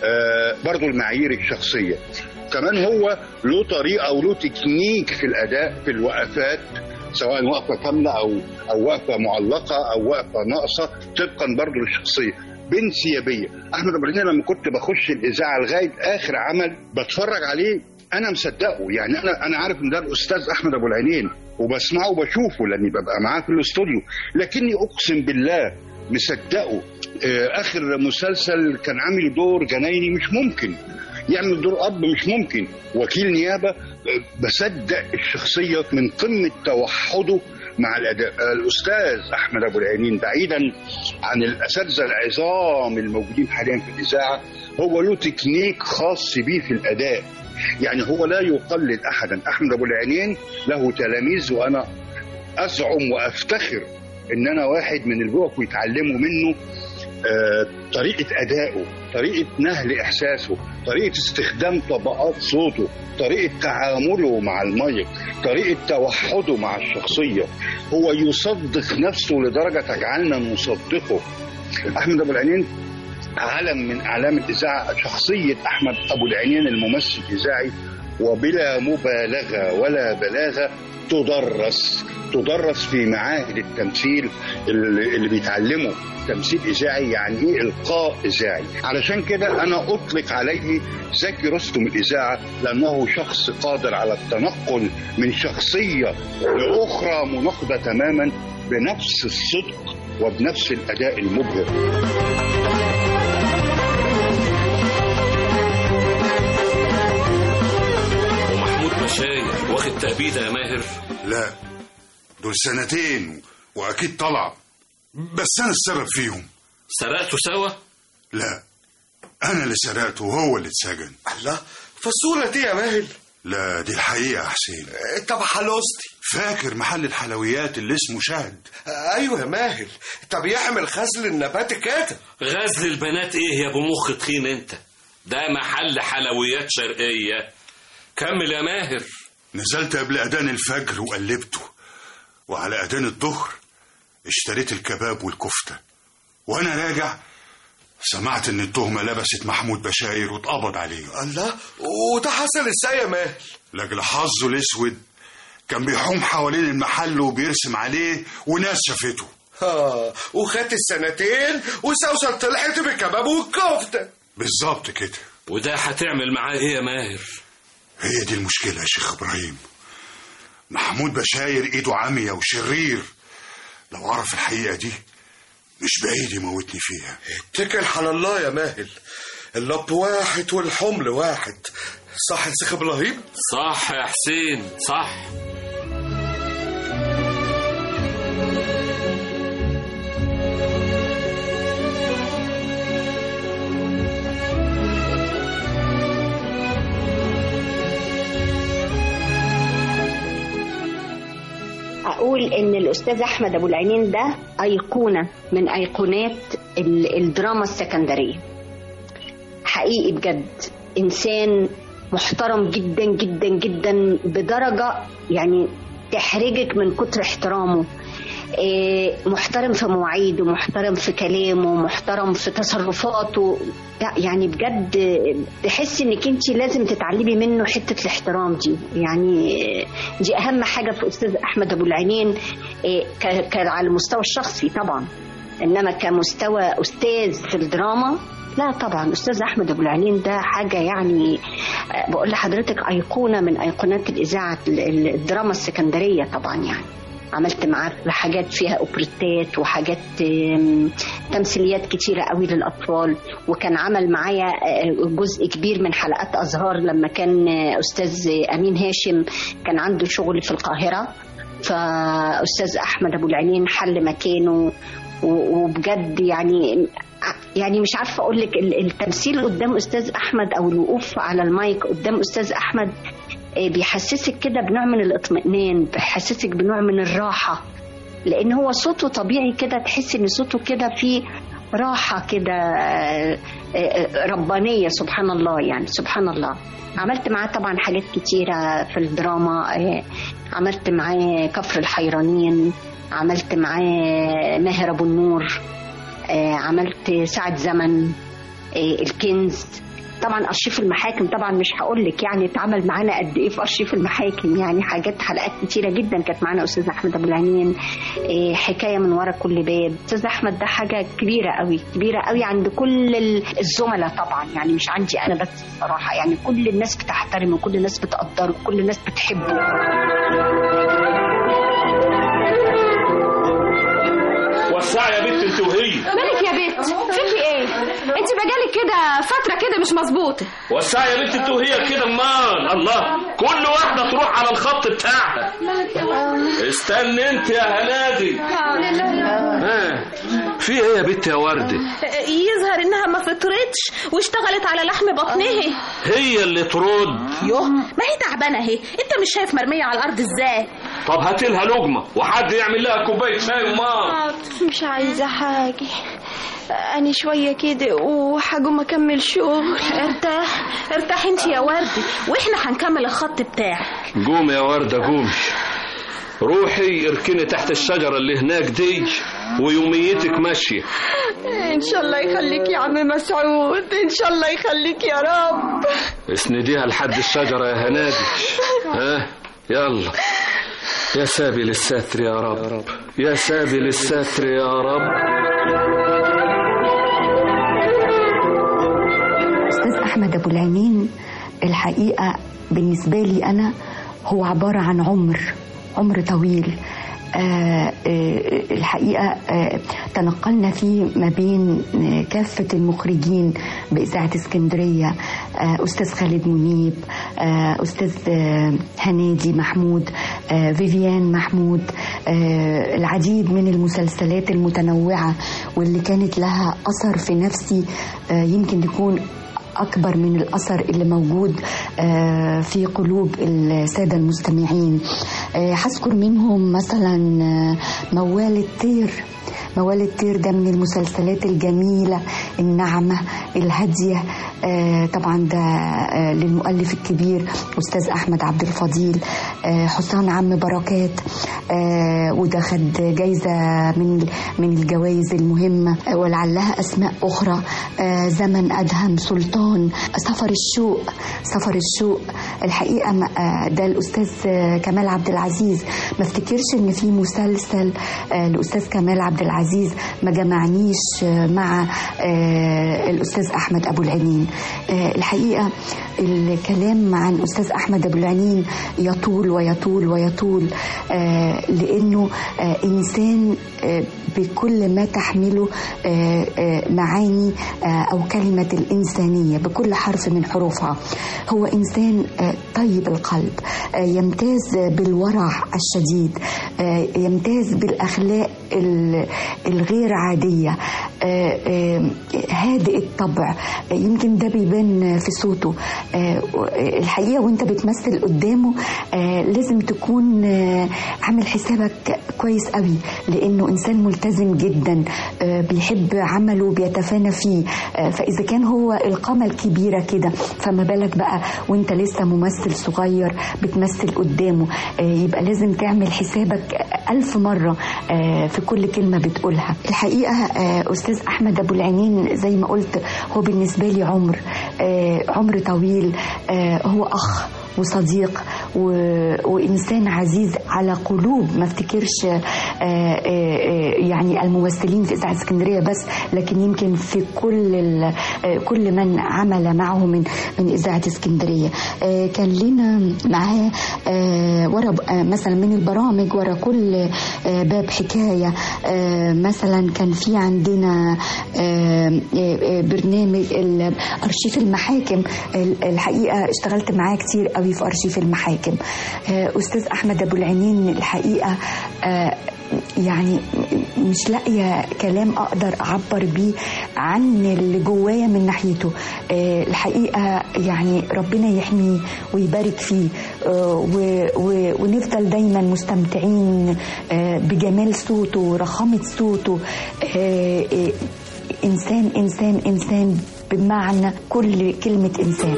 آه، برضو المعايير الشخصية كمان هو له طريقة ولو تكنيك في الأداء في الوقفات سواء وقفة كاملة أو أو وقفة معلقة أو وقفة ناقصة طبقا برضو للشخصية بانسيابية أحمد أبو العينين لما كنت بخش الإذاعة لغاية آخر عمل بتفرج عليه أنا مصدقه يعني أنا أنا عارف إن ده الأستاذ أحمد أبو العينين وبسمعه وبشوفه لأني ببقى معاه في الاستوديو لكني أقسم بالله مصدقه آه، آخر مسلسل كان عامل دور جنايني مش ممكن يعمل دور اب مش ممكن وكيل نيابه آه، بصدق الشخصيه من قمه توحده مع الاداء آه، الاستاذ احمد ابو العينين بعيدا عن الاساتذه العظام الموجودين حاليا في الاذاعه هو له تكنيك خاص بيه في الاداء يعني هو لا يقلد احدا احمد ابو العينين له تلاميذ وانا ازعم وافتخر ان انا واحد من اللي بيقفوا يتعلموا منه آه، طريقة أدائه طريقة نهل إحساسه طريقة استخدام طبقات صوته طريقة تعامله مع المايك طريقة توحده مع الشخصية هو يصدق نفسه لدرجة تجعلنا نصدقه أحمد أبو العينين علم من أعلام الإذاعة شخصية أحمد أبو العينين الممثل الإذاعي وبلا مبالغة ولا بلاغة تدرس تدرس في معاهد التمثيل اللي اللي بيتعلموا تمثيل إذاعي يعني إيه إلقاء إذاعي علشان كده أنا أطلق عليه زكي رستم الإذاعة لأنه شخص قادر على التنقل من شخصية لأخرى مناقضة تماما بنفس الصدق وبنفس الأداء المبهر ومحمود مشايخ واخد تأبيدة يا ماهر لا دول سنتين واكيد طلع بس انا السبب فيهم سرقتوا سوا لا انا اللي سرقته وهو اللي اتسجن الله فالصورة دي يا ماهر لا دي الحقيقة يا حسين طب حلوستي فاكر محل الحلويات اللي اسمه شهد ايوه يا ماهر طب يعمل غزل النبات كده غزل البنات ايه يا ابو مخ تخين انت ده محل حلويات شرقية كمل يا ماهر نزلت قبل أذان الفجر وقلبته وعلى أذان الظهر اشتريت الكباب والكفتة وأنا راجع سمعت إن التهمة لبست محمود بشاير واتقبض عليه الله وده حصل ازاي يا ماهر لأجل حظه الأسود كان بيحوم حوالين المحل وبيرسم عليه وناس شافته اه وخدت السنتين وسوسن طلعت بالكباب والكفته بالظبط كده وده هتعمل معاه ايه يا ماهر هي دي المشكلة يا شيخ إبراهيم محمود بشاير إيده عمية وشرير لو عرف الحقيقة دي مش بعيد يموتني فيها اتكل على الله يا ماهر اللب واحد والحمل واحد صح يا شيخ ابراهيم صح يا حسين صح اقول ان الاستاذ احمد ابو العينين ده ايقونه من ايقونات ال- الدراما السكندريه حقيقي بجد انسان محترم جدا جدا جدا بدرجه يعني تحرجك من كتر احترامه إيه، محترم في مواعيده محترم في كلامه محترم في تصرفاته لا، يعني بجد تحس انك انت لازم تتعلمي منه حته الاحترام دي يعني دي اهم حاجه في استاذ احمد ابو العينين إيه، ك- ك- على المستوى الشخصي طبعا انما كمستوى استاذ في الدراما لا طبعا استاذ احمد ابو العليم ده حاجه يعني آه، بقول لحضرتك ايقونه من ايقونات الاذاعه ال- ال- الدراما السكندريه طبعا يعني عملت معاه حاجات فيها اوبريتات وحاجات آم، تمثيليات كتيره قوي للاطفال وكان عمل معايا آه، جزء كبير من حلقات ازهار لما كان آه، استاذ امين هاشم كان عنده شغل في القاهره فاستاذ احمد ابو العينين حل مكانه و- وبجد يعني يعني مش عارفه اقول لك ال- التمثيل قدام استاذ احمد او الوقوف على المايك قدام استاذ احمد آه، بيحسسك كده بنوع من الاطمئنان بيحسسك بنوع من الراحه لان هو صوته طبيعي كده تحس ان صوته كده فيه راحه كده آه، آه، ربانيه سبحان الله يعني سبحان الله عملت معاه طبعا حاجات كتيره في الدراما آه، عملت معاه كفر الحيرانين عملت معاه ماهر ابو النور آه، عملت ساعة زمن آه، الكنز طبعا ارشيف المحاكم طبعا مش هقول لك يعني اتعمل معانا قد ايه في ارشيف المحاكم يعني حاجات حلقات كتيره جدا كانت معانا استاذ احمد ابو العنين إيه، حكايه من ورا كل باب استاذ احمد ده حاجه كبيره قوي كبيره قوي عند كل ال- الزملاء طبعا يعني مش عندي انا بس الصراحه يعني كل الناس بتحترمه كل الناس بتقدره كل الناس بتحبه وسعي يا بنت انت وهي مالك يا بنت فيكي ايه انت بقالك كده فتره كده مش مظبوطه وسعي يا بنت انت وهي كده امال الله كل واحده تروح على الخط بتاعها استنى انت يا هنادي ها في ايه يا بنت يا ورده يظهر انها ما فطرتش واشتغلت على لحم بطنها هي اللي ترد يوه ما هي تعبانه اهي انت مش شايف مرميه على الارض ازاي طب هات لها لقمه وحد يعمل لها كوبايه شاي وماء مش عايزه حاجه أنا شوية كده وهقوم أكمل شغل ارتاح ارتاح انت يا وردي واحنا هنكمل الخط بتاعك قوم يا ورده قومي روحي اركني تحت الشجره اللي هناك دي ويوميتك ماشيه إن شاء الله يخليك يا عم مسعود إن شاء الله يخليك يا رب اسنديها لحد الشجره يا هنادي ها يلا يا سابي للستر يا رب يا سابي للستر يا رب أستاذ أحمد أبو العينين الحقيقة بالنسبة لي أنا هو عبارة عن عمر عمر طويل آه آه الحقيقة آه تنقلنا فيه ما بين آه كافة المخرجين بإذاعة اسكندرية آه أستاذ خالد منيب آه أستاذ آه هنادي محمود آه فيفيان محمود آه العديد من المسلسلات المتنوعة واللي كانت لها أثر في نفسي آه يمكن يكون أكبر من الأثر اللي موجود آه، في قلوب السادة المستمعين آه، هذكر منهم مثلا آه، موال الطير موال الطير ده من المسلسلات الجميلة الناعمة الهادية آه، طبعا ده آه، للمؤلف الكبير أستاذ أحمد عبد الفضيل آه، حسام عم بركات آه، وده خد جايزة من من الجوائز المهمة آه، ولعلها أسماء أخرى آه، زمن أدهم سلطان سفر الشوق سفر الشوق الحقيقة ما- آه، ده الأستاذ آه، كمال عبد العزيز ما افتكرش إن في مسلسل آه، الأستاذ كمال عبد العزيز ما جمعنيش آه، مع آه، الأستاذ أحمد أبو العنين آه، الحقيقة الكلام عن أستاذ أحمد أبو العنين يطول ويطول ويطول آه، لأنه آه، إنسان آه، بكل ما تحمله آه، آه، معاني آه، أو كلمة الإنسانية بكل حرف من حروفها هو إنسان آه، طيب القلب آه، يمتاز بالورع الشديد آه، يمتاز بالأخلاق ال- الغير عادية آه، آه، هادئ الطبع آه، يمكن ده بيبان في صوته آه، الحقيقة وانت بتمثل قدامه آه، لازم تكون آه، عامل حسابك كويس قوي لانه انسان ملتزم جدا آه، بيحب عمله وبيتفانى فيه آه، فاذا كان هو القامة الكبيرة كده فما بالك بقى وانت لسه ممثل صغير بتمثل قدامه آه، يبقى لازم تعمل حسابك ألف مرة آه، في كل كلمة بتقولها الحقيقة آه، أستاذ أحمد أبو العينين زي ما قلت هو بالنسبة لي عمر آه، عمر طويل آه، هو أخ وصديق و... وإنسان عزيز على قلوب ما افتكرش آه، آه، آه، يعني الممثلين في إذاعة اسكندرية بس لكن يمكن في كل ال... آه، كل من عمل معه من من إذاعة اسكندرية آه، كان لنا معاه آه، ورا آه، مثلا من البرامج ورا كل آه، باب حكاية آه، مثلا كان في عندنا آه، آه، برنامج ال- أرشيف المحاكم ال- الحقيقة اشتغلت معاه كتير قوي في أرشيف المحاكم آه، أستاذ أحمد أبو العنين الحقيقة آه، يعني مش لاقية كلام أقدر أعبر بيه عن اللي جوايا من ناحيته آه، الحقيقة يعني ربنا يحميه ويبارك فيه آه، و- و- ونفضل دايما مستمتعين آه، بجمال صوته ورخامة صوته آه، آه، إنسان إنسان إنسان بمعنى كل كلمة إنسان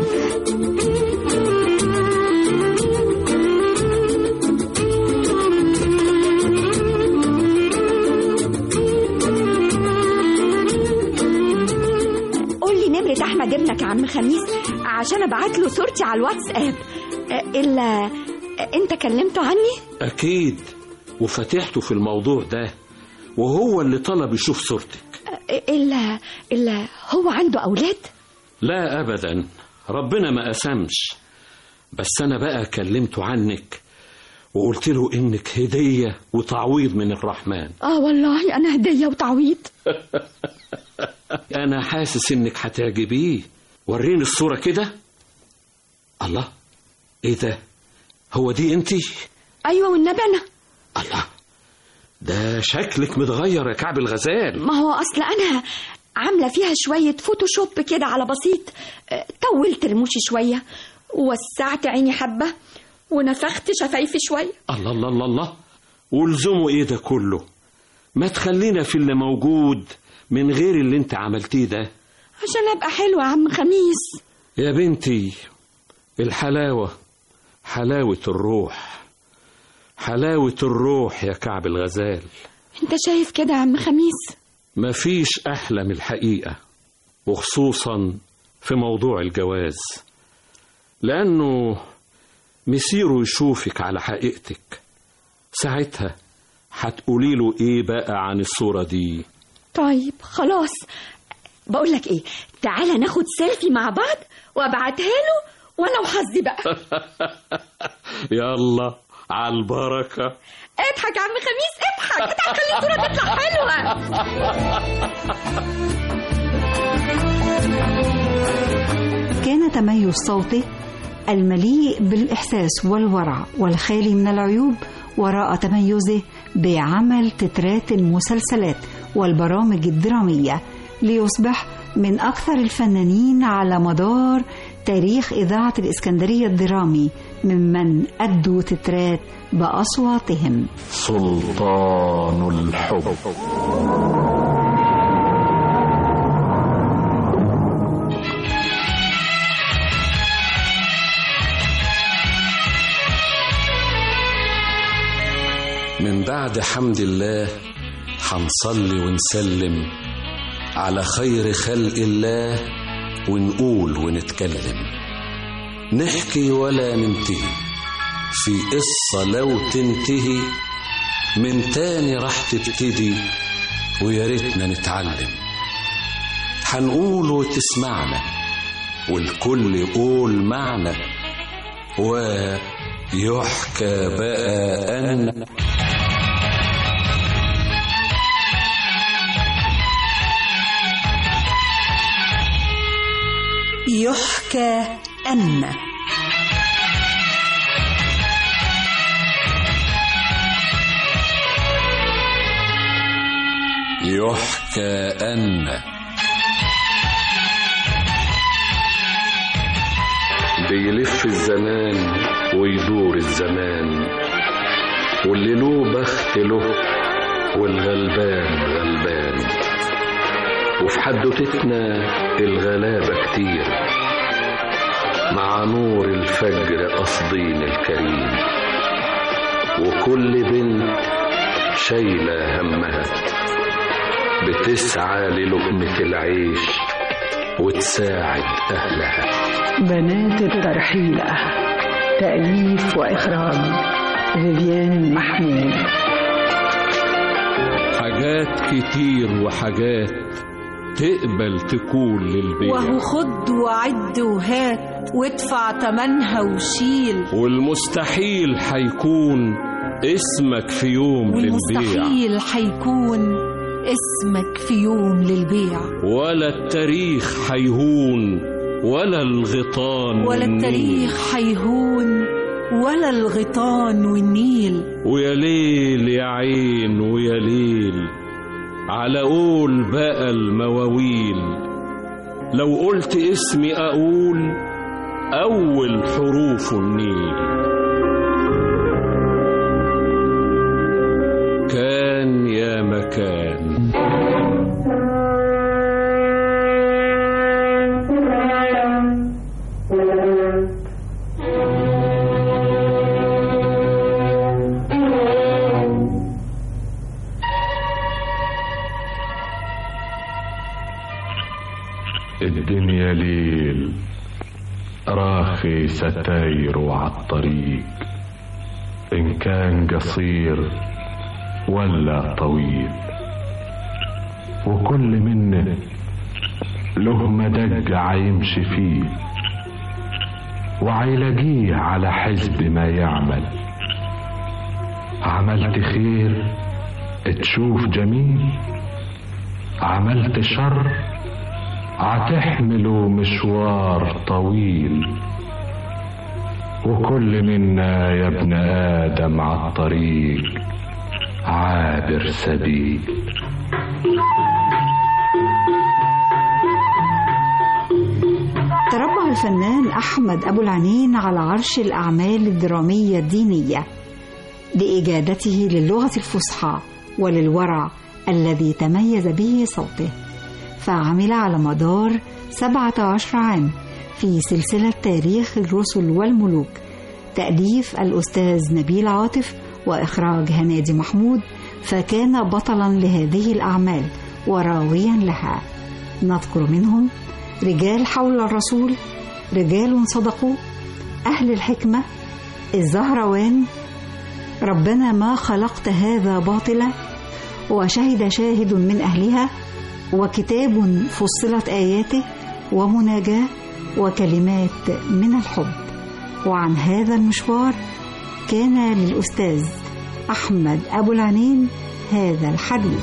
قول لي نمرة أحمد ابنك منك يا عم خميس عشان ابعت له صورتي على الواتساب آه، الا آه، انت كلمته عني أكيد وفتحته في الموضوع ده وهو اللي طلب يشوف صورتك آه، الا الا هو عنده اولاد لا أبدا ربنا ما قسمش بس أنا بقى كلمته عنك وقلت له إنك هدية وتعويض من الرحمن اه والله انا هديه وتعويض أنا حاسس إنك هتعجبيه وريني الصورة كده الله إيه ده هو دي أنتي ايوه والنبي انا ده شكلك متغير يا كعب الغزال ما هو اصل انا عامله فيها شويه فوتوشوب كده على بسيط آه، طولت رموشي شويه ووسعت عيني حبه ونفخت شفايفي شويه الله الله الله الله ولزومه ايه ده كله ما تخلينا في اللي موجود من غير اللي انت عملتيه ده عشان ابقى حلوه يا عم خميس يا بنتي الحلاوة حلاوة الروح حلاوة الروح يا كعب الغزال انت شايف كده يا عم خميس مفيش أحلى من الحقيقة وخصوصا في موضوع الجواز لأنه مسيره يشوفك على حقيقتك ساعتها هتقولي له ايه بقى عن الصورة دي طيب خلاص بقول لك ايه تعالى ناخد سيلفي مع بعض وابعتها له وانا وحظي بقى يلا على البركة اضحك يا عم خميس اضحك اضحك خلي الصوره تطلع حلوه كان تميز صوته المليء بالإحساس والورع والخالي من العيوب وراء تميزه بعمل تترات المسلسلات والبرامج الدرامية ليصبح من أكثر الفنانين على مدار تاريخ إذاعة الإسكندرية الدرامي ممن أدوا تترات بأصواتهم سلطان الحب من بعد حمد الله حنصلي ونسلم على خير خلق الله ونقول ونتكلم نحكي ولا ننتهي في قصة لو تنتهي من تاني راح تبتدي ويا ريتنا نتعلم هنقول وتسمعنا والكل يقول معنا ويحكى بقى أن يحكى أن يحكى أن بيلف الزمان ويدور الزمان واللي له بخت له والغلبان غلبان وفي حدوتتنا الغلابة كتير مع نور الفجر قصدين الكريم وكل بنت شايلة همها بتسعى للقمة العيش وتساعد أهلها بنات الترحيلة تأليف وإخراج فيفيان محمود حاجات كتير وحاجات تقبل تكون للبيع وهو خد وعد وهات وادفع تمنها وشيل والمستحيل حيكون اسمك في يوم للبيع والمستحيل حيكون اسمك في يوم للبيع ولا التاريخ حيهون ولا الغيطان ولا والنيل. التاريخ حيهون ولا الغيطان والنيل ويا ليل يا عين ويا ليل على قول بقى المواويل لو قلت اسمي أقول أول حروف النيل كان يا مكان الدنيا ليل راخي ستاير عالطريق إن كان قصير ولا طويل وكل منه له مدق عيمشي فيه وعيلاقيه على حسب ما يعمل عملت خير تشوف جميل عملت شر عتحمله مشوار طويل وكل منا يا ابن آدم عالطريق عابر سبيل تربع الفنان أحمد أبو العنين على عرش الأعمال الدرامية الدينية لإجادته للغة الفصحى وللورع الذي تميز به صوته فعمل على مدار 17 عام في سلسلة تاريخ الرسل والملوك تأليف الأستاذ نبيل عاطف وإخراج هنادي محمود فكان بطلا لهذه الأعمال وراويا لها نذكر منهم رجال حول الرسول رجال صدقوا أهل الحكمة الزهروان ربنا ما خلقت هذا باطلا وشهد شاهد من أهلها وكتاب فصلت آياته ومناجاة وكلمات من الحب وعن هذا المشوار كان للأستاذ أحمد أبو العنين هذا الحديث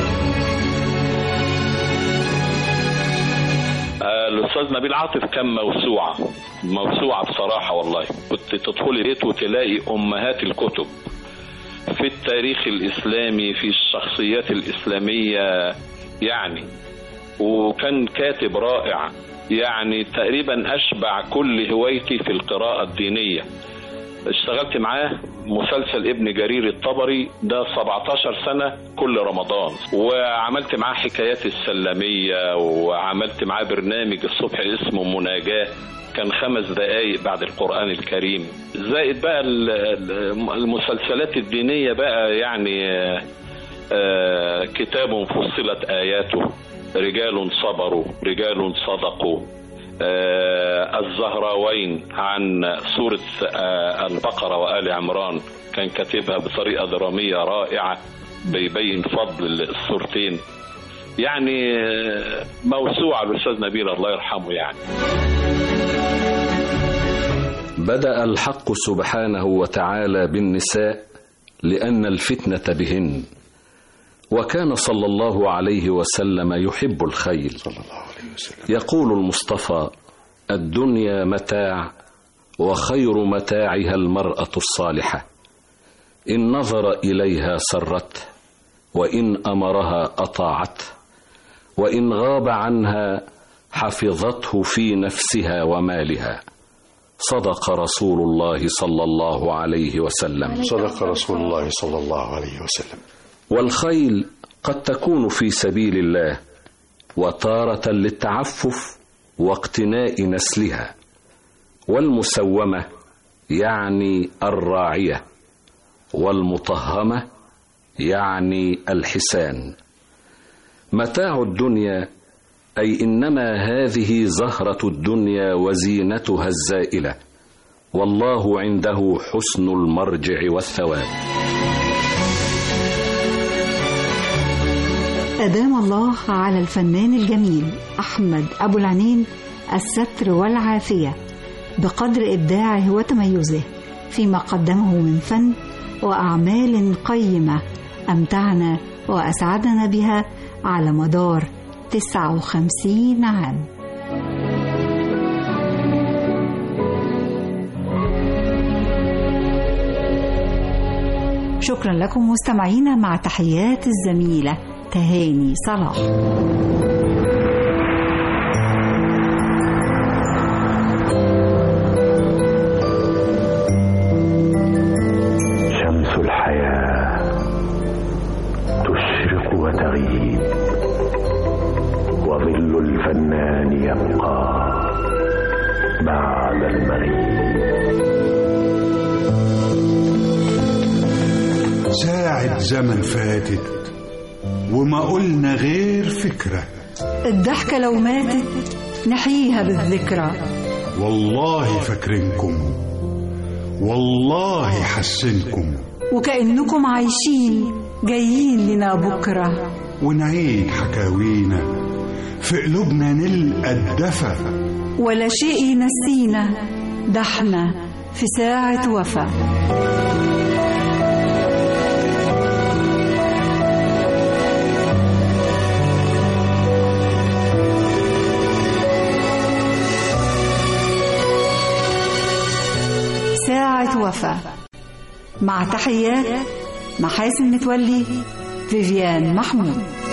الاستاذ نبيل عاطف كان موسوعه موسوعه بصراحه والله كنت تدخلي بيت وتلاقي امهات الكتب في التاريخ الاسلامي في الشخصيات الاسلاميه يعني وكان كاتب رائع يعني تقريبا اشبع كل هوايتي في القراءه الدينيه اشتغلت معاه مسلسل ابن جرير الطبري ده 17 سنة كل رمضان وعملت معاه حكايات السلمية وعملت معاه برنامج الصبح اسمه مناجاة كان خمس دقايق بعد القرآن الكريم زائد بقى المسلسلات الدينية بقى يعني آه كتاب فصلت آياته رجال صبروا رجال صدقوا آه الزهراوين عن سورة آه البقرة وآل عمران كان كاتبها بطريقة درامية رائعة بيبين فضل الصورتين يعني آه موسوعة الأستاذ نبيل الله يرحمه يعني بدأ الحق سبحانه وتعالى بالنساء لأن الفتنة بهن وكان صلى الله عليه وسلم يحب الخيل صلى الله عليه وسلم يقول المصطفى الدنيا متاع وخير متاعها المرأة الصالحة إن نظر إليها سرته وإن أمرها أطاعته وإن غاب عنها حفظته في نفسها ومالها صدق رسول الله صلى الله عليه وسلم صدق رسول الله صلى الله عليه وسلم والخيل قد تكون في سبيل الله وتارة للتعفف واقتناء نسلها والمسومة يعني الراعية والمطهمة يعني الحسان متاع الدنيا أي إنما هذه زهرة الدنيا وزينتها الزائلة والله عنده حسن المرجع والثواب أدام الله على الفنان الجميل أحمد أبو العنين الستر والعافية بقدر إبداعه وتميزه فيما قدمه من فن وأعمال قيمة أمتعنا وأسعدنا بها على مدار 59 عام شكرا لكم مستمعينا مع تحيات الزميلة تهاني صلاح شمس الحياة تشرق وتغيب وظل الفنان يبقى بعد المغيب ساعة زمن فاتت وما قلنا غير فكرة الضحكة لو ماتت نحييها بالذكرى والله فاكرينكم والله حسنكم وكأنكم عايشين جايين لنا بكرة ونعيد حكاوينا في قلوبنا نلقى الدفى ولا شيء ينسينا ده احنا في ساعة وفا ساعة وفا مع تحيات محاسن متولي فيفيان محمود